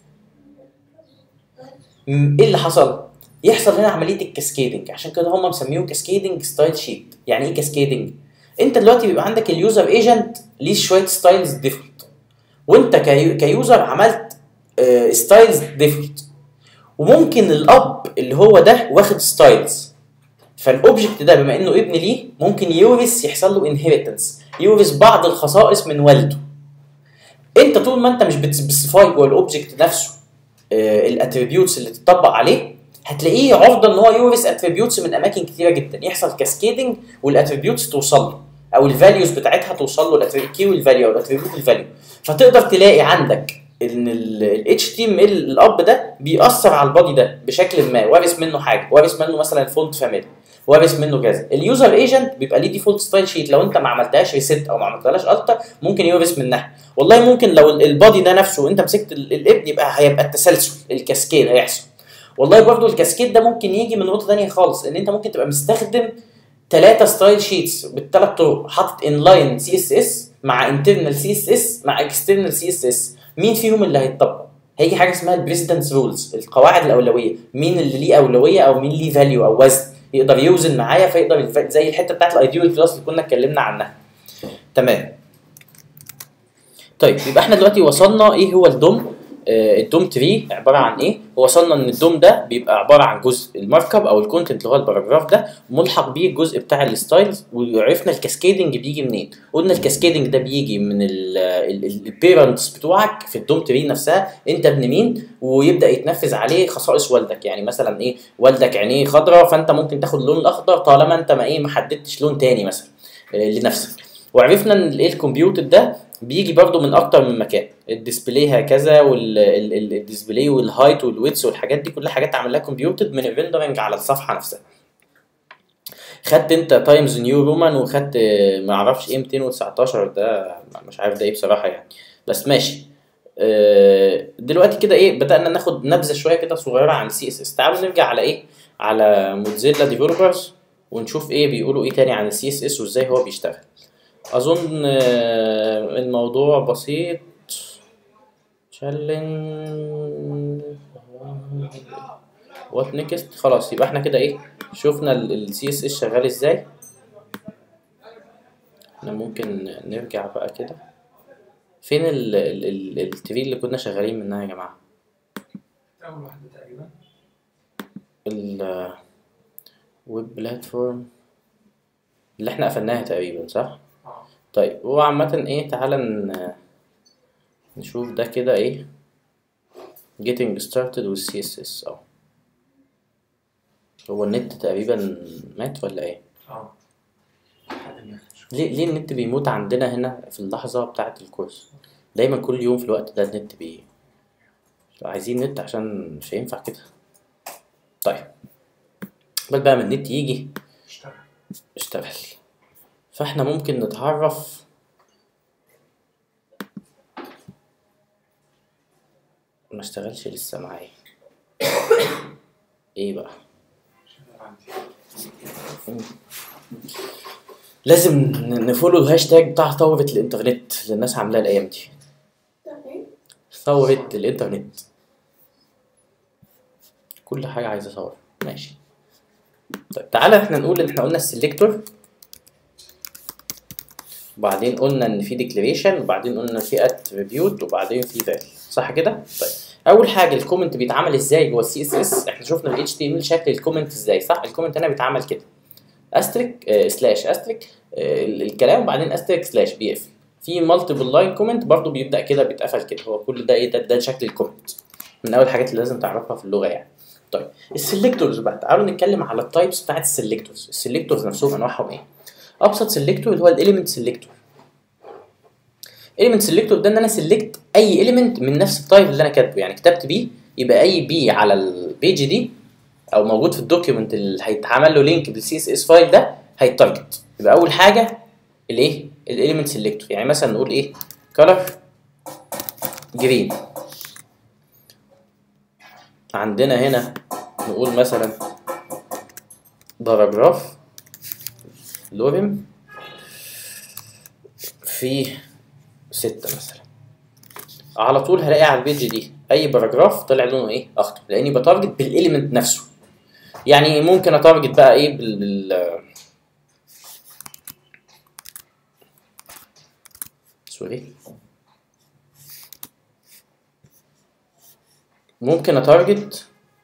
م- ايه اللي حصل؟ يحصل هنا عمليه الكاسكيدنج عشان كده هم مسمينه كاسكيدنج ستايل شيت يعني ايه كاسكيدنج؟ انت دلوقتي بيبقى عندك اليوزر ايجنت ليه شويه ستايلز ديفولت وانت كيو- كيوزر عملت ستايلز ديفولت وممكن الاب اللي هو ده واخد ستايلز فالاوبجكت ده بما انه ابن ليه ممكن يورث يحصل له انهيرتنس يورث بعض الخصائص من والده انت طول ما انت مش بتسبيسيفاي جوه الاوبجكت نفسه الاتريبيوتس اللي تطبق عليه هتلاقيه عرضه ان هو يورث اتريبيوتس من اماكن كتيره جدا يحصل كاسكيدنج والاتريبيوتس توصل له او الفاليوز بتاعتها توصل له الكي والفاليو او الاتريبيوت الفاليو فتقدر تلاقي عندك ان ال HTML الاب ده بيأثر على البادي ده بشكل ما وارث منه حاجه وارث منه مثلا فونت فاميلي وارث منه كذا اليوزر ايجنت بيبقى ليه ديفولت ستايل شيت لو انت ما عملتهاش ريست او ما عملتهاش التر ممكن يورث منها والله ممكن لو ال- البادي ده نفسه انت مسكت ال- الابن يبقى هيبقى التسلسل الكاسكيد هيحصل والله برضو الكاسكيد ده ممكن يجي من نقطه ثانيه خالص ان انت ممكن تبقى مستخدم ثلاثه ستايل شيتس بالثلاث طرق حاطط انلاين سي اس اس مع انترنال سي اس اس مع اكسترنال سي اس اس مين فيهم اللي هيتطبق هيجي حاجه اسمها البريسيدنس رولز القواعد الاولويه مين اللي ليه اولويه او مين ليه فاليو او وزن يقدر يوزن معايا فيقدر يف- زي الحته بتاعت الايديال كلاس اللي كنا اتكلمنا عنها تمام طيب يبقى احنا دلوقتي وصلنا ايه هو الدوم آه الدوم تري عباره عن ايه وصلنا ان الدوم ده بيبقى عباره عن جزء المارك اب او الكونتنت اللي هو الباراجراف ده ملحق بيه الجزء بتاع الستايلز وعرفنا الكاسكيدنج بيجي منين قلنا الكاسكيدنج ده بيجي من البيرنتس بتوعك في الدوم تري نفسها انت ابن مين ويبدا يتنفذ عليه خصائص والدك يعني مثلا ايه والدك عينيه خضراء فانت ممكن تاخد اللون الاخضر طالما انت ما ايه ما حددتش لون تاني مثلا آه، لنفسك وعرفنا ان الايه الكمبيوتر ده بيجي برضو من اكتر من مكان الديسبلاي هكذا والديسبلاي والهايت والويتس والحاجات دي كلها حاجات عمل لها كمبيوتر من الريندرنج على الصفحه نفسها خدت انت تايمز نيو رومان وخدت آه، ما اعرفش ايه 219 ده مش عارف ده ايه بصراحه يعني بس ماشي آه، دلوقتي كده ايه بدانا ناخد نبذه شويه كده صغيره عن سي اس اس تعالوا نرجع على ايه على موتزيلا ديفلوبرز ونشوف ايه بيقولوا ايه تاني عن السي اس اس وازاي هو بيشتغل اظن آه، الموضوع بسيط تشالنج وات نيكست خلاص يبقى احنا كده ايه شفنا السي اس اس شغال ازاي احنا ممكن نرجع بقى كده فين ال ال ال التري اللي كنا شغالين منها يا جماعه أول واحدة تقريبا ال ويب بلاتفورم اللي احنا قفلناها تقريبا صح اه طيب هو عامة ايه تعالى ن- نشوف ده كده ايه getting started with CSS اه هو النت تقريبا مات ولا ايه اه لحد ما يخرج. ليه ليه النت بيموت عندنا هنا في اللحظة بتاعة الكورس دايما كل يوم في الوقت ده النت بي عايزين نت عشان مش هينفع كده طيب بل بقى من النت يجي اشتغل اشتغل فاحنا ممكن نتعرف ما اشتغلش لسه معايا ايه بقى شغال عندي لازم ن- نفولو الهاشتاج بتاع ثورة الانترنت اللي الناس عاملاه الايام دي ثورة الانترنت كل حاجة عايزة ثورة ماشي طيب تعالى احنا نقول ان احنا قلنا السلكتور وبعدين قلنا ان في ديكلاريشن وبعدين قلنا في اتريبيوت وبعدين في فال صح كده طيب اول حاجه الكومنت بيتعمل ازاي جوه السي اس اس احنا شفنا الاتش تي ام ال شكل الكومنت ازاي صح الكومنت هنا بيتعمل كده استريك آه سلاش استريك آه الكلام وبعدين استريك سلاش بيقفل في مالتيبل لاين كومنت برضه بيبدا كده بيتقفل كده هو كل ده ايه ده, ده شكل الكومنت من اول الحاجات اللي لازم تعرفها في اللغه يعني طيب السلكتورز بقى تعالوا نتكلم على التايبس بتاعت السلكتورز السلكتورز نفسهم انواعهم ايه ابسط سلكتور اللي هو الاليمنت سلكتور اليمنت سيلكتور ده ان انا سيلكت اي اليمنت من نفس التايب اللي انا كاتبه يعني كتبت بي يبقى اي بي على البيج دي او موجود في الدوكيومنت اللي هيتعمل له لينك بالسي اس اس فايل ده هيتارجت يبقى اول حاجه الايه الاليمنت سيلكتور يعني مثلا نقول ايه كلر جرين عندنا هنا نقول مثلا باراجراف لورم في ستة مثلا على طول هلاقي على البيج دي اي باراجراف طلع لونه ايه اخضر لاني بتارجت بالاليمنت نفسه يعني ممكن اتارجت بقى ايه بال, بال... سوري ممكن اتارجت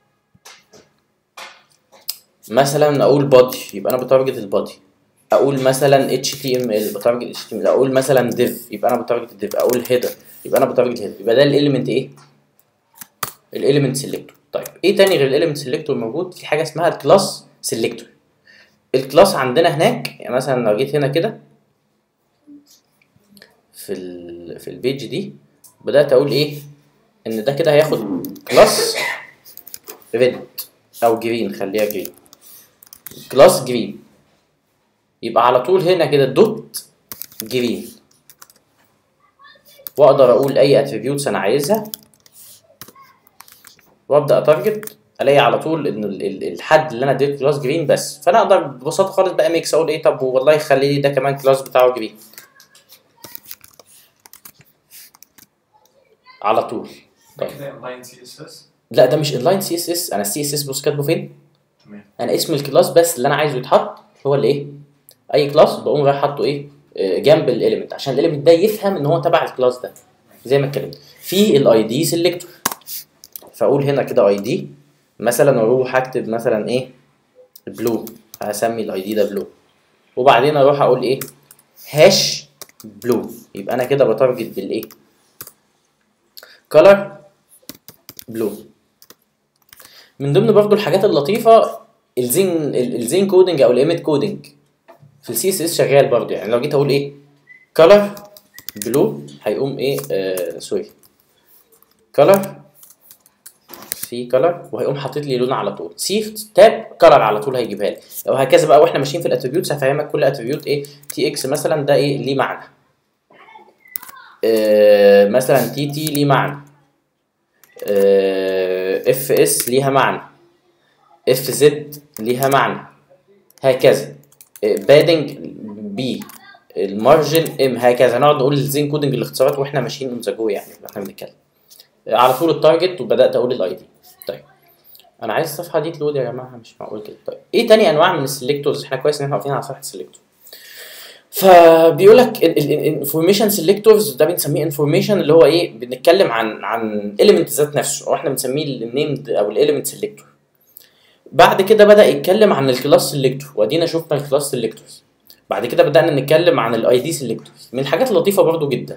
مثلا اقول بادي يبقى انا بتارجت البادي اقول مثلا اتش تي ام ال بتارجت اتش تي ام ال اقول مثلا ديف يبقى انا بتارجت الديف اقول هيدر يبقى انا بتارجت هيدر يبقى ده الاليمنت ايه الاليمنت سيلكتور طيب ايه تاني غير الاليمنت سيلكتور موجود في حاجه اسمها الكلاس سيلكتور الكلاس عندنا هناك يعني مثلا لو جيت هنا كده في ال في البيج دي بدات اقول ايه ان ده كده هياخد كلاس ريد او جرين خليها جرين كلاس جرين يبقى على طول هنا كده دوت جرين واقدر اقول اي اتريبيوتس انا عايزها وابدا اتارجت الاقي على طول ان الحد اللي انا اديته كلاس جرين بس فانا اقدر ببساطه خالص بقى ميكس اقول ايه طب والله خلي لي ده كمان كلاس بتاعه جرين على طول طيب كده انلاين سي اس اس لا ده مش انلاين سي اس اس انا السي اس اس بص كاتبه فين تمام انا اسم الكلاس بس اللي انا عايزه يتحط هو اللي ايه اي كلاس بقوم رايح حاطه ايه آه، جنب الاليمنت عشان الاليمنت ده يفهم ان هو تبع الكلاس ده زي ما اتكلمت في الاي دي سيلكتور فاقول هنا كده اي دي مثلا اروح اكتب مثلا ايه بلو هسمي الاي دي ده بلو وبعدين اروح اقول ايه هاش بلو يبقى انا كده بتارجت بالايه كلر بلو من ضمن برضو الحاجات اللطيفه الزين ال- الزين كودنج او الايمت كودنج في السي اس اس شغال برضو يعني لو جيت اقول ايه كلر بلو هيقوم ايه آه سوري كلر في كلر وهيقوم حاطط لي لون على طول سي تاب كلر على طول هيجيبها لي وهكذا بقى واحنا ماشيين في الاتريبيوتس هفهمك كل اتريبيوت ايه تي اكس مثلا ده ايه ليه معنى آه مثلا تي تي ليه معنى اف اس ليها معنى اف زد ليها معنى هكذا بادنج بي المارجن ام هكذا هنقعد نقول الزين كودنج الاختصارات واحنا ماشيين اون ذا جو يعني واحنا بنتكلم آه، على طول التارجت وبدات اقول الاي دي طيب انا عايز الصفحه دي تلود يا جماعه مش معقول كده طيب ايه تاني انواع من السلكتورز احنا كويس ان احنا واقفين على صفحه السلكتور فبيقول لك الانفورميشن سيلكتورز ده بنسميه انفورميشن اللي هو ايه بنتكلم عن عن element ذات نفسه او احنا بنسميه النيمد او الاليمنت سيلكتور بعد كده بدا يتكلم عن الكلاس سيلكتور وادينا شفنا الكلاس سيلكتورز بعد كده بدانا نتكلم عن الاي دي سيلكتورز من الحاجات اللطيفه برضو جدا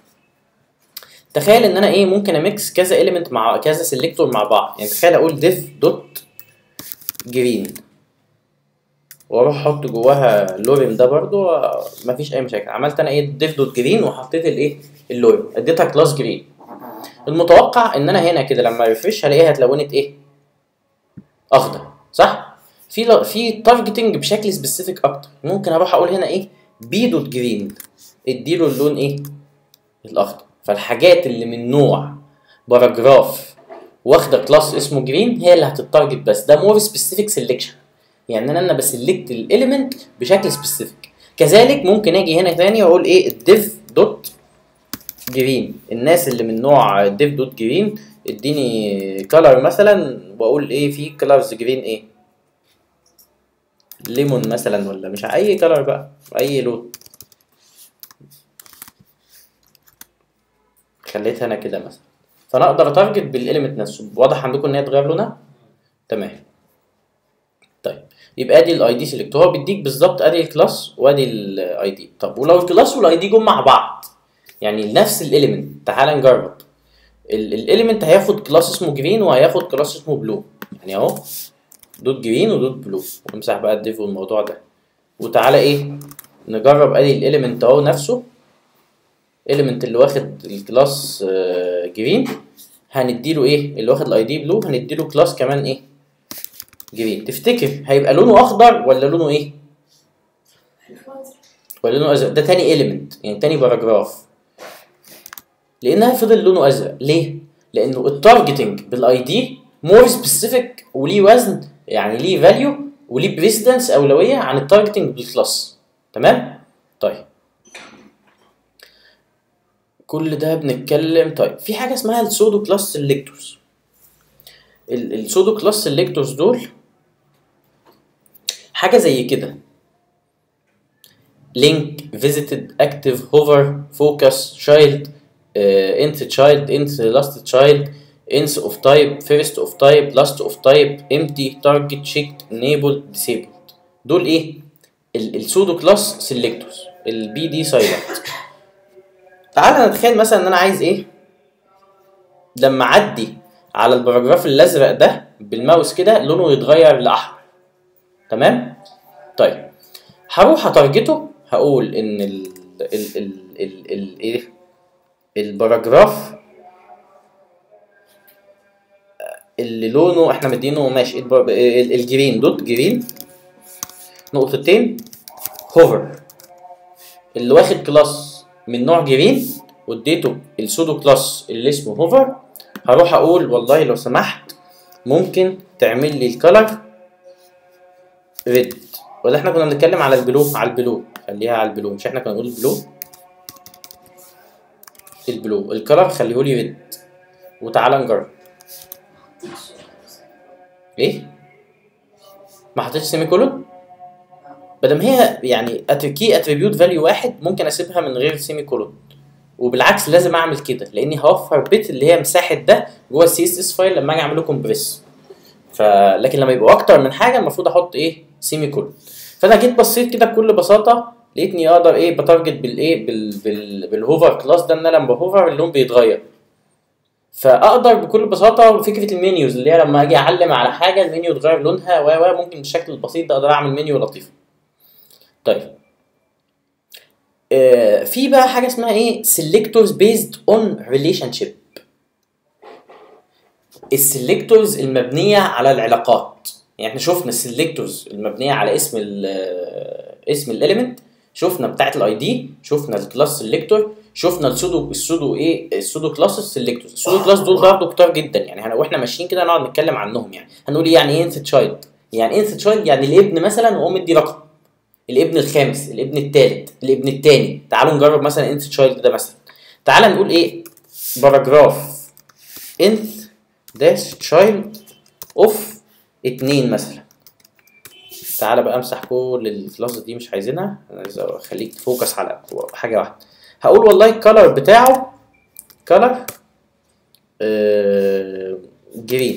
تخيل ان انا ايه ممكن اميكس كذا اليمنت مع كذا سيلكتور مع بعض يعني تخيل اقول ديف دوت جرين واروح احط جواها اللوريم ده برضو آه، مفيش اي مشاكل عملت انا ايه ديف دوت جرين وحطيت الايه اللوريم اديتها كلاس جرين المتوقع ان انا هنا كده لما ريفرش هلاقيها اتلونت ايه اخضر صح في ل... في تارجتنج بشكل سبيسيفيك اكتر ممكن اروح اقول هنا ايه بي دوت جرين اديله اللون ايه الاخضر فالحاجات اللي من نوع باراجراف واخده كلاس اسمه جرين هي اللي هتتارجت بس ده مور سبيسيفيك سيلكشن يعني انا انا بسلكت الاليمنت بشكل سبيسيفيك كذلك ممكن اجي هنا تاني واقول ايه الديف دوت جرين الناس اللي من نوع ديف دوت جرين اديني كلر مثلا واقول ايه في كلرز جرين ايه ليمون مثلا ولا مش ع- اي كلر بقى اي لون خليتها انا كده مثلا فانا اقدر اتارجت بالاليمنت نفسه واضح عندكم ان هي اتغير لونها تمام طيب يبقى ادي الاي دي سيلكت هو بيديك بالظبط ادي الكلاس وادي الاي دي طب ولو الكلاس والاي دي جم مع بعض يعني نفس الاليمنت تعال نجرب الاليمنت هياخد كلاس اسمه جرين وهياخد كلاس اسمه بلو يعني اهو دوت جرين ودوت بلو امسح بقى الديف والموضوع ده وتعالى ايه نجرب ادي الاليمنت اهو نفسه اليمنت اللي واخد الكلاس جرين هنديله ايه اللي واخد الاي دي بلو هنديله كلاس كمان ايه جرين تفتكر هيبقى لونه اخضر ولا لونه ايه ولا لونه ازرق ده تاني اليمنت يعني تاني باراجراف لانها فضل لونه ازرق ليه لانه التارجتنج بالاي دي مور سبيسيفيك وليه وزن يعني ليه فاليو وليه بريسيدنس اولويه عن التارجتنج بالكلاس تمام طيب كل ده بنتكلم طيب في حاجه اسمها السودو كلاس سيلكتورز السودو كلاس سيلكتورز دول حاجه زي كده لينك فيزيتد اكتيف هوفر فوكس شايلد انت تشايلد انت لاست تشايلد انس اوف تايب فيرست اوف تايب لاست اوف تايب امتي تارجت شيكت انيبل ديسيبلد دول ايه السودو كلاس سيلكتورز البي دي سايلنت تعال نتخيل مثلا ان انا عايز ايه لما اعدي على الباراجراف الازرق ده بالماوس كده لونه يتغير لاحمر تمام طيب هروح اتارجته هقول ان ال ال ال ال ال ايه الباراجراف اللي لونه احنا مدينه ماشي البر- ال- الجرين دوت جرين نقطتين هوفر اللي واخد كلاس من نوع جرين واديته السودو كلاس اللي اسمه هوفر هروح اقول والله لو سمحت ممكن تعمل لي الكلر ريد ولا احنا كنا بنتكلم على البلو على البلو خليها على البلو مش احنا كنا نقول البلو البلو الكلر خليه لي ريد وتعالى نجرب ايه ما حطيتش سيمي كولون بدل هي يعني كي اتريبيوت فاليو واحد ممكن اسيبها من غير سيمي كولون وبالعكس لازم اعمل كده لاني هوفر بت اللي هي مساحه ده جوه السي اس اس فايل لما اجي اعمله كومبريس فلكن لما يبقوا اكتر من حاجه المفروض احط ايه سيمي كولون فانا جيت بصيت كده بكل بساطه لقيتني اقدر ايه بتارجت بالايه بال بال بالهوفر كلاس ده ان انا لما بهوفر اللون بيتغير فاقدر بكل بساطه فكره المنيوز اللي هي لما اجي اعلم على حاجه المنيو يتغير لونها و و ممكن بالشكل البسيط ده اقدر اعمل منيو لطيف طيب آه في بقى حاجه اسمها ايه selectors based on relationship السلكتورز المبنيه على العلاقات يعني احنا شفنا السلكتورز المبنيه على اسم ال اسم الاليمنت شفنا بتاعه الاي دي شفنا الكلاس سيلكتور شفنا السودو السودو ايه السودو كلاس السلكتورز السودو كلاس دول برضه كتار جدا يعني احنا واحنا ماشيين كده نقعد نتكلم عنهم يعني هنقول ايه يعني ايه انث تشايلد يعني انث تشايلد يعني الابن مثلا وهو مدي رقم الابن الخامس الابن الثالث الابن الثاني تعالوا نجرب مثلا انث تشايلد ده مثلا تعال نقول ايه باراجراف انث داش تشايلد اوف اتنين مثلا تعالى بقى امسح كل الكلاس دي مش عايزينها انا عايز اخليك تفوكس على حاجه واحده هقول والله الكالر بتاعه كالر آه جرين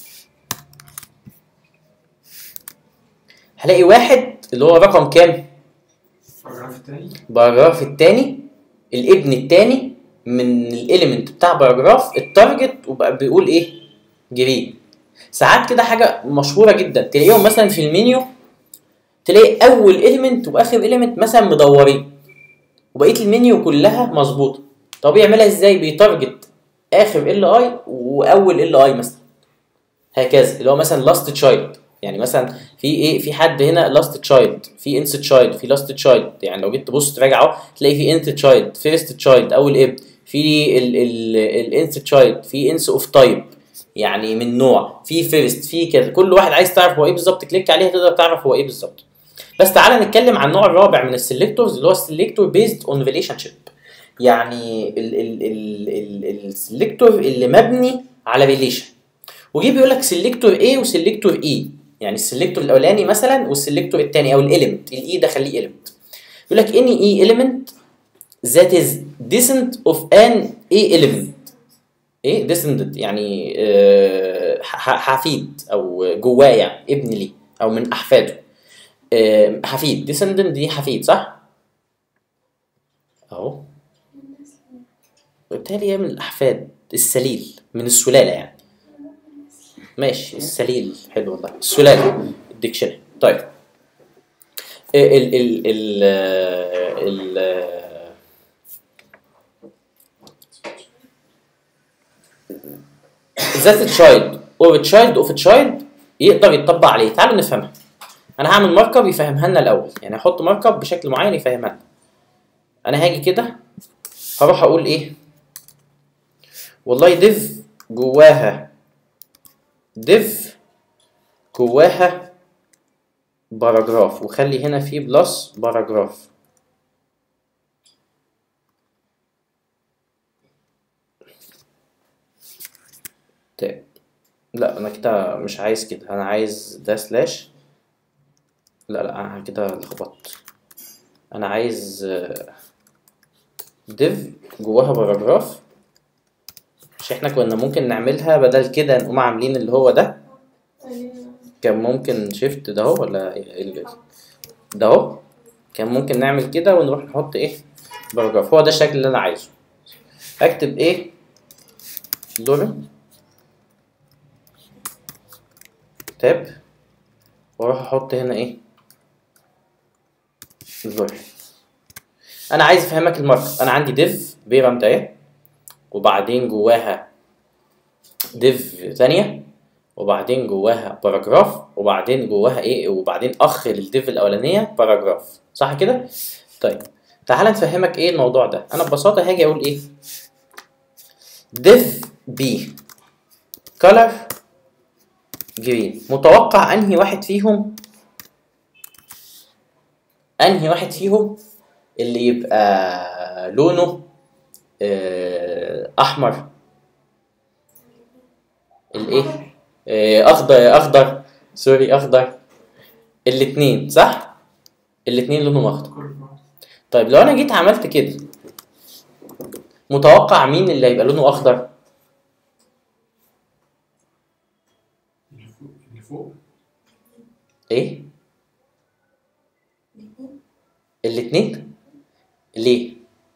هلاقي واحد اللي هو رقم كام الباراجراف التاني باراجراف التاني الابن التاني من الاليمنت بتاع باراجراف التارجت وبقى بيقول ايه جرين ساعات كده حاجه مشهوره جدا تلاقيهم مثلا في المنيو تلاقي اول اليمنت واخر اليمنت مثلا مدورين وبقيه المنيو كلها مظبوطه طب يعملها ازاي بيتارجت اخر ال اي واول ال اي مثلا هكذا اللي هو مثلا لاست تشايلد يعني مثلا في ايه في حد هنا لاست تشايلد في انس تشايلد في لاست تشايلد يعني لو جيت تبص تراجع اهو تلاقي في انت تشايلد فيرست تشايلد اول ابن في الانس تشايلد في انس اوف تايب يعني من نوع في فيرست في كذا كل واحد عايز تعرف هو ايه بالظبط كليك عليه تقدر تعرف هو ايه بالظبط بس تعالى نتكلم عن النوع الرابع من السلكتورز اللي هو السلكتور بيزد اون ريليشن شيب يعني السلكتور اللي مبني على ريليشن وجي بيقول لك سلكتور A وسلكتور E يعني السلكتور الاولاني مثلا والسلكتور الثاني او الاليمنت الاي ده خليه اليمنت يقول لك اني اي اليمنت that is descent of an A element ايه descendant يعني آه، ح- حفيد او جواه يعني ابن ليه او من احفاده آه، حفيد descendant دي حفيد صح؟ اهو بالتالي هي من الاحفاد السليل من السلاله يعني ماشي السليل حلو والله السلاله الديكشنري طيب ال ال ال ال ذات تشايلد اور تشايلد اوف تشايلد يقدر يتطبق عليه تعالوا نفهمها انا هعمل مارك اب يفهمها لنا الاول يعني احط مارك اب بشكل معين يفهمها لنا انا هاجي كده هروح اقول ايه والله ديف جواها ديف جواها باراجراف وخلي هنا في بلس باراجراف طيب لا انا كده مش عايز كده انا عايز ده سلاش لا لا انا كده لخبطت انا عايز ديف جواها باراجراف مش احنا كنا ممكن نعملها بدل كده نقوم عاملين اللي هو ده كان ممكن شيفت ده هو ولا إيه ال- ده اهو كان ممكن نعمل كده ونروح نحط ايه باراجراف هو ده الشكل اللي انا عايزه اكتب ايه لورن تاب واروح احط هنا ايه لورن انا عايز افهمك المارك انا عندي ديف بيرنت اهي وبعدين جواها ديف ثانيه وبعدين جواها باراجراف وبعدين جواها ايه وبعدين اخ للديف الاولانيه باراجراف صح كده طيب تعال نفهمك ايه الموضوع ده انا ببساطه هاجي اقول ايه div b color green متوقع انهي واحد فيهم انهي واحد فيهم اللي يبقى لونه آه، احمر الايه آه، اخضر اخضر سوري اخضر الاتنين صح الاتنين لونهم اخضر كل بعض طيب لو انا جيت عملت كده متوقع مين اللي هيبقى لونه اخضر اللي فوق اللي فوق ايه الاتنين ليه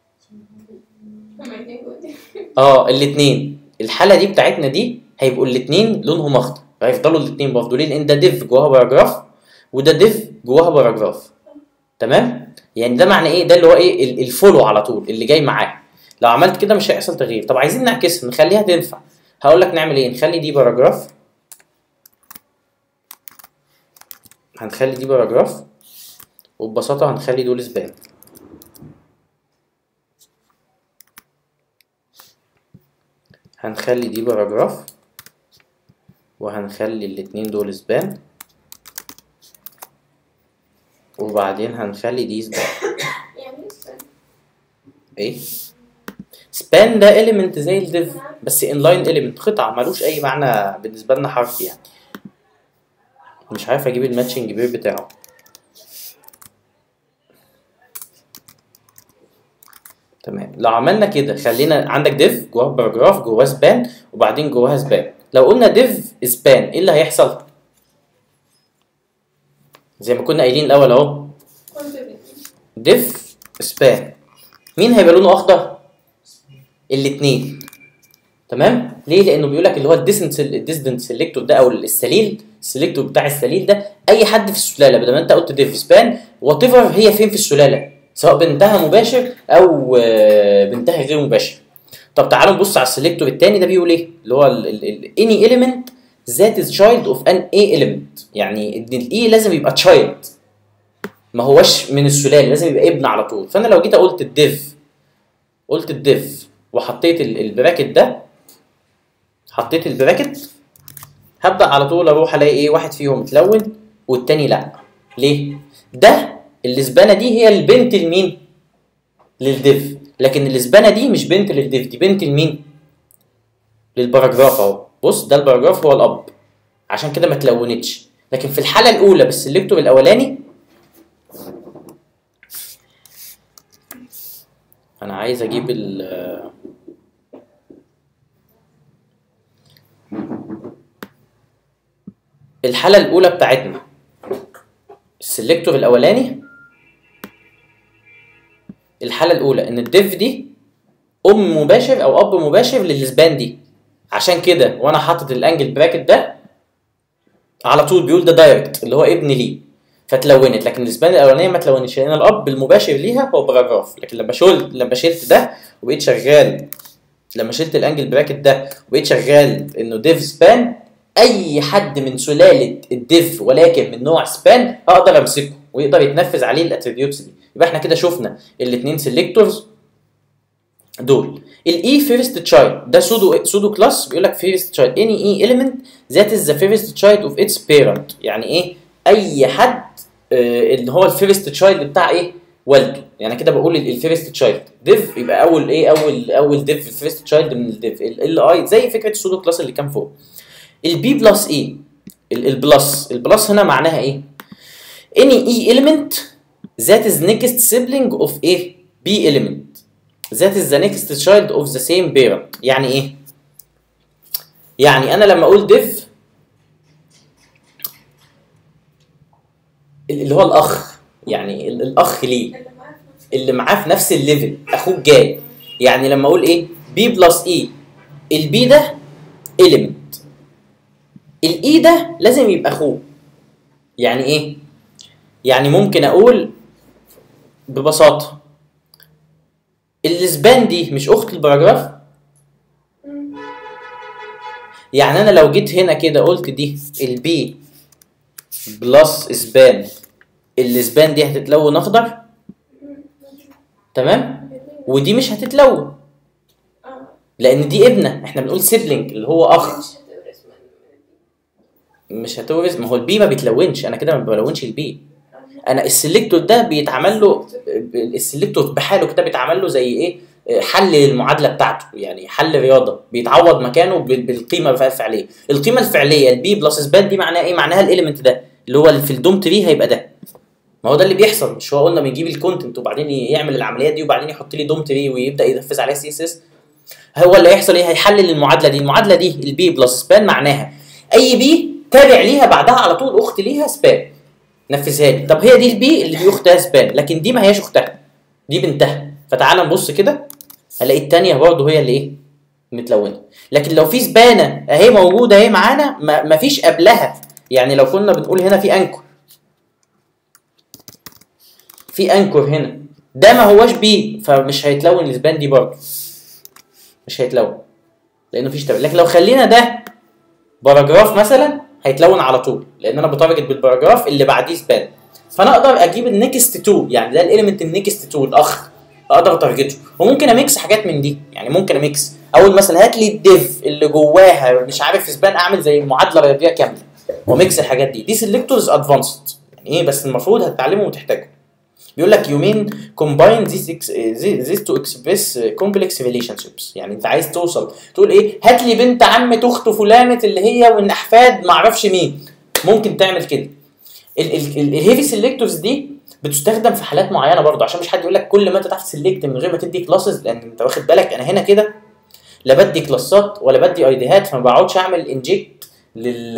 اه الاتنين الحاله دي بتاعتنا دي هيبقوا الاتنين لونهم اخضر هيفضلوا الاتنين برضه ليه لان ده ديف جواها باراجراف وده ديف جواها باراجراف تمام يعني ده معنى ايه ده اللي هو ايه ال- الفولو على طول اللي جاي معاه لو عملت كده مش هيحصل تغيير طب عايزين نعكسها نخليها تنفع هقول لك نعمل ايه نخلي دي باراجراف هنخلي دي باراجراف وببساطة هنخلي دول سبان هنخلي دي باراجراف وهنخلي الاتنين دول سبان وبعدين هنخلي دي سبان ايه سبان ده element زي الديف بس inline element قطعة ملوش أي معنى بالنسبة لنا حرف يعني مش عارف أجيب الماتشنج بير بتاعه تمام لو عملنا كده خلينا عندك ديف جواه باراجراف جواه سبان وبعدين جواها سبان لو قلنا ديف سبان ايه اللي هيحصل؟ زي ما كنا قايلين الاول اهو ديف سبان مين هيبقى لونه اخضر؟ الاثنين تمام؟ ليه؟ لانه بيقول لك اللي هو الديسنت الديسدنت سيلكتور ده او السليل السلكتور بتاع السليل ده اي حد في السلاله بدل ما انت قلت ديف سبان وات ايفر هي فين في السلاله سواء بنتها مباشر او آه، بنتها غير مباشر طب تعالوا نبص على السلكتور الثاني ده بيقول ايه اللي هو اني element that is child of an A element يعني ان الاي لازم يبقى child ما هوش من السلاله لازم يبقى ابن على طول فانا لو جيت قلت الديف قلت الديف وحطيت ال- البراكت ده حطيت البراكت هبدا على طول اروح الاقي ايه واحد فيهم متلون والتاني لا ليه ده الاسبانه دي هي البنت لمين للديف لكن الاسبانه دي مش بنت للديف دي بنت لمين للباراجراف اهو بص ده الباراجراف هو الاب عشان كده ما تلونتش لكن في الحاله الاولى بالسلكتور الاولاني انا عايز اجيب ال الحالة الأولى بتاعتنا السلكتور الأولاني الحالة الأولى إن الديف دي أم مباشر أو أب مباشر للسبان دي عشان كده وأنا حاطط الأنجل براكت ده على طول بيقول ده دايركت اللي هو ابن ليه فتلونت لكن السبان الاولانيه ما تلونتش لان الاب المباشر ليها هو باراجراف لكن لما شلت لما شلت ده وبقيت شغال لما شلت الانجل براكت ده وبقيت شغال انه ديف سبان اي حد من سلاله الديف ولكن من نوع سبان اقدر امسكه ويقدر يتنفذ عليه الاتريبيوتس دي يبقى احنا كده شفنا الاثنين سيلكتورز دول الاي فيرست تشايلد ده سودو سودو كلاس بيقول لك فيرست تشايلد اني اي اليمنت ذات از ذا فيرست تشايلد اوف اتس بيرنت يعني ايه اي حد آه، اللي هو الفيرست تشايلد بتاع ايه والده يعني كده بقول الفيرست تشايلد ديف يبقى اول ايه اول اول ديف الفيرست تشايلد من الديف ال اي زي فكره السودو كلاس اللي كان فوق البي بلس ايه البلس البلس هنا معناها ايه any e element that is next sibling of a b element that is the next child of the same parent يعني ايه يعني انا لما اقول div اللي هو الاخ يعني ال- الاخ ليه اللي معاه فلوس. اللي معاه في نفس الليفل اخوك جاي يعني لما اقول ايه بي بلس اي البي ده element الاي ده لازم يبقى اخوه يعني ايه يعني ممكن اقول ببساطه الاسبان دي مش اخت الباراجراف مم. يعني انا لو جيت هنا كده قلت دي البي بلس اسبان الاسبان دي هتتلون اخضر تمام ودي مش هتتلون اه لان دي ابنه احنا بنقول سيبلينج اللي هو اخ مش هتورث من- مش هتورث ما هو البي ما بيتلونش انا كده ما بلونش البي آه. انا السلكتور ده بيتعمل له السلكتور بحاله كده بيتعمل له زي ايه حل للمعادله بتاعته يعني حل رياضه بيتعوض مكانه بال- بالقيمه الفعليه القيمه الفعليه البي بلس سبان دي معناها ايه معناها الاليمنت ده اللي هو في الدوم تري هيبقى ده ما هو ده اللي بيحصل مش هو قلنا بنجيب الكونتنت وبعدين يعمل العمليات دي وبعدين يحط لي دوم تري ويبدا ينفذ عليها سي اس اس هو اللي هيحصل ايه هيحلل المعادله دي المعادله دي البي بلس سبان معناها اي بي تابع ليها بعدها على طول اخت ليها سبان نفذها لي طب هي دي البي اللي دي اختها سبان لكن دي ما هياش اختها دي بنتها فتعال نبص كده هلاقي التانية برضه هي اللي ايه متلونه لكن لو في سبانه اهي موجوده اهي معانا ما ما فيش قبلها يعني لو كنا بنقول هنا في انكر في انكر هنا ده ما هواش بي فمش هيتلون السبان دي برضه مش هيتلون لانه مفيش تبع لكن لو خلينا ده باراجراف مثلا هيتلون على طول لان انا بتارجت بالباراجراف اللي بعديه سبان فانا اقدر اجيب النكست 2 يعني ده الاليمنت النكست 2 الاخ اقدر اتارجته وممكن اميكس حاجات من دي يعني ممكن اميكس اول مثلا هات لي الديف اللي جواها مش عارف سبان اعمل زي معادله رياضيه كامله وميكس الحاجات دي دي سيلكتورز ادفانسد يعني ايه بس المفروض هتتعلمه وتحتاجه بيقول لك you mean combine this, ex- this this to express complex relationships يعني انت عايز توصل تقول ايه هات لي بنت عمة اخت فلانة اللي هي وان احفاد معرفش مين ممكن تعمل كده الهيفي سيلكتورز دي بتستخدم في حالات معينه برضه عشان مش حد يقول لك كل ما انت تعرف تسلكت من غير ما تدي كلاسز لان انت واخد بالك انا هنا كده لا بدي كلاسات ولا بدي ايديهات فما بقعدش اعمل انجكت لل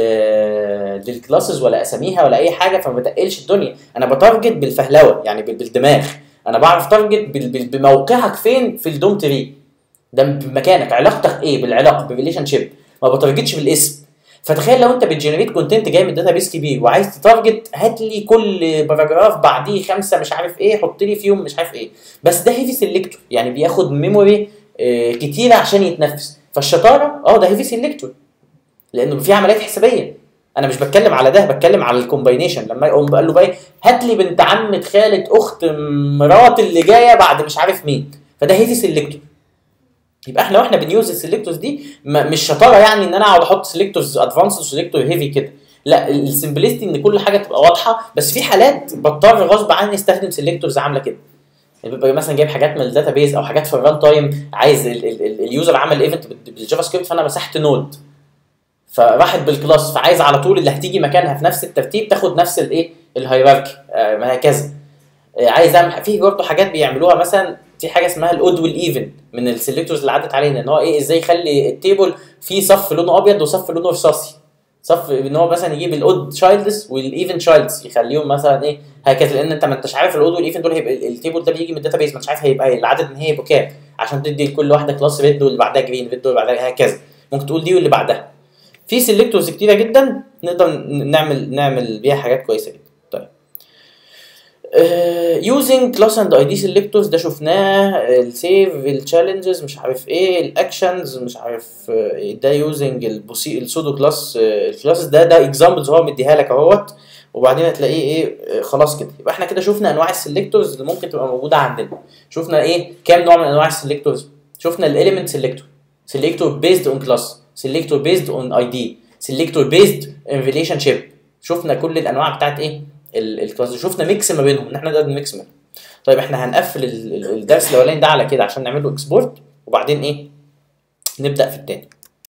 للكلاسز ولا اساميها ولا اي حاجه فما بتقلش الدنيا انا بتارجت بالفهلوه يعني بال- بالدماغ انا بعرف تارجت بال- بال- بموقعك فين في الدوم تري ده بمكانك علاقتك ايه بالعلاقه بالريليشن شيب ما بتارجتش بالاسم فتخيل لو انت بتجنريت كونتنت جاي من داتا بيس كبير وعايز تتارجت هات لي كل باراجراف بعديه خمسه مش عارف ايه حط لي فيهم مش عارف ايه بس ده هيفي سيلكتور يعني بياخد ميموري اه كتيره عشان يتنفذ فالشطاره اه ده هيفي سيلكتور لانه في عمليات حسابيه انا مش بتكلم على ده بتكلم على الكومباينيشن لما يقوم قال له بقى إيه، هات لي بنت عمة خالة اخت مرات اللي جايه بعد مش عارف مين فده هيفي سيلكتور يبقى احنا واحنا بنيوز السيلكتورز دي ما مش شطاره يعني ان انا اقعد احط سيلكتورز ادفانسد وسيلكتور هيفي كده لا السمبلستي ان كل حاجه تبقى واضحه بس في حالات بضطر غصب عني استخدم سيلكتورز عامله كده يعني بيبقى مثلا جايب حاجات من الداتا بيز او حاجات في الران تايم عايز ال- ال- ال- اليوزر عمل ايفنت بالجافا سكريبت فانا مسحت نود فراحت بالكلاس فعايز على طول اللي هتيجي مكانها في نفس الترتيب تاخد نفس الايه الهيراركي آه هكذا آه عايز اعمل في برضه حاجات بيعملوها مثلا في حاجه اسمها الاود والايفن من السلكتورز اللي عدت علينا ان هو ايه ازاي يخلي التيبل فيه صف لونه ابيض وصف لونه رصاصي صف ان هو مثلا يجيب الاود تشايلدز والايفن تشايلدز يخليهم مثلا ايه هكذا لان انت ما انتش عارف الاود والايفن دول هيبقى التيبل ده بيجي من الداتا بيس ما انتش عارف هيبقى العدد ان هي يبقوا كام عشان تدي لكل واحده كلاس ريد واللي بعدها جرين ريد واللي بعدها هكذا ممكن تقول دي واللي بعدها في سيلكتورز كتيره جدا نقدر ن- نعمل نعمل بيها حاجات كويسه جدا طيب يوزنج كلاس اند اي دي سيلكتورز ده شفناه السيف التشالنجز مش عارف ايه الاكشنز مش عارف آه، ده يوزنج البوسي السودو كلاس الكلاسز ده ده اكزامبلز هو مديها لك اهوت وبعدين هتلاقيه ايه آه، خلاص كده يبقى احنا كده شفنا انواع السيلكتورز اللي ممكن تبقى موجوده عندنا شفنا ايه كام نوع من انواع السيلكتورز شفنا الاليمنت سيلكتور سيلكتور بيزد اون كلاس سيلكتور بيزد اون اي دي سيلكتور بيزد ان ريليشن شيب شفنا كل الانواع بتاعت ايه ال- الكلاس شفنا ميكس ما بينهم ان احنا نقدر نميكس ما بينهم طيب احنا هنقفل ال- ال- الدرس الاولاني ده على كده عشان نعمل له اكسبورت وبعدين ايه نبدا في التاني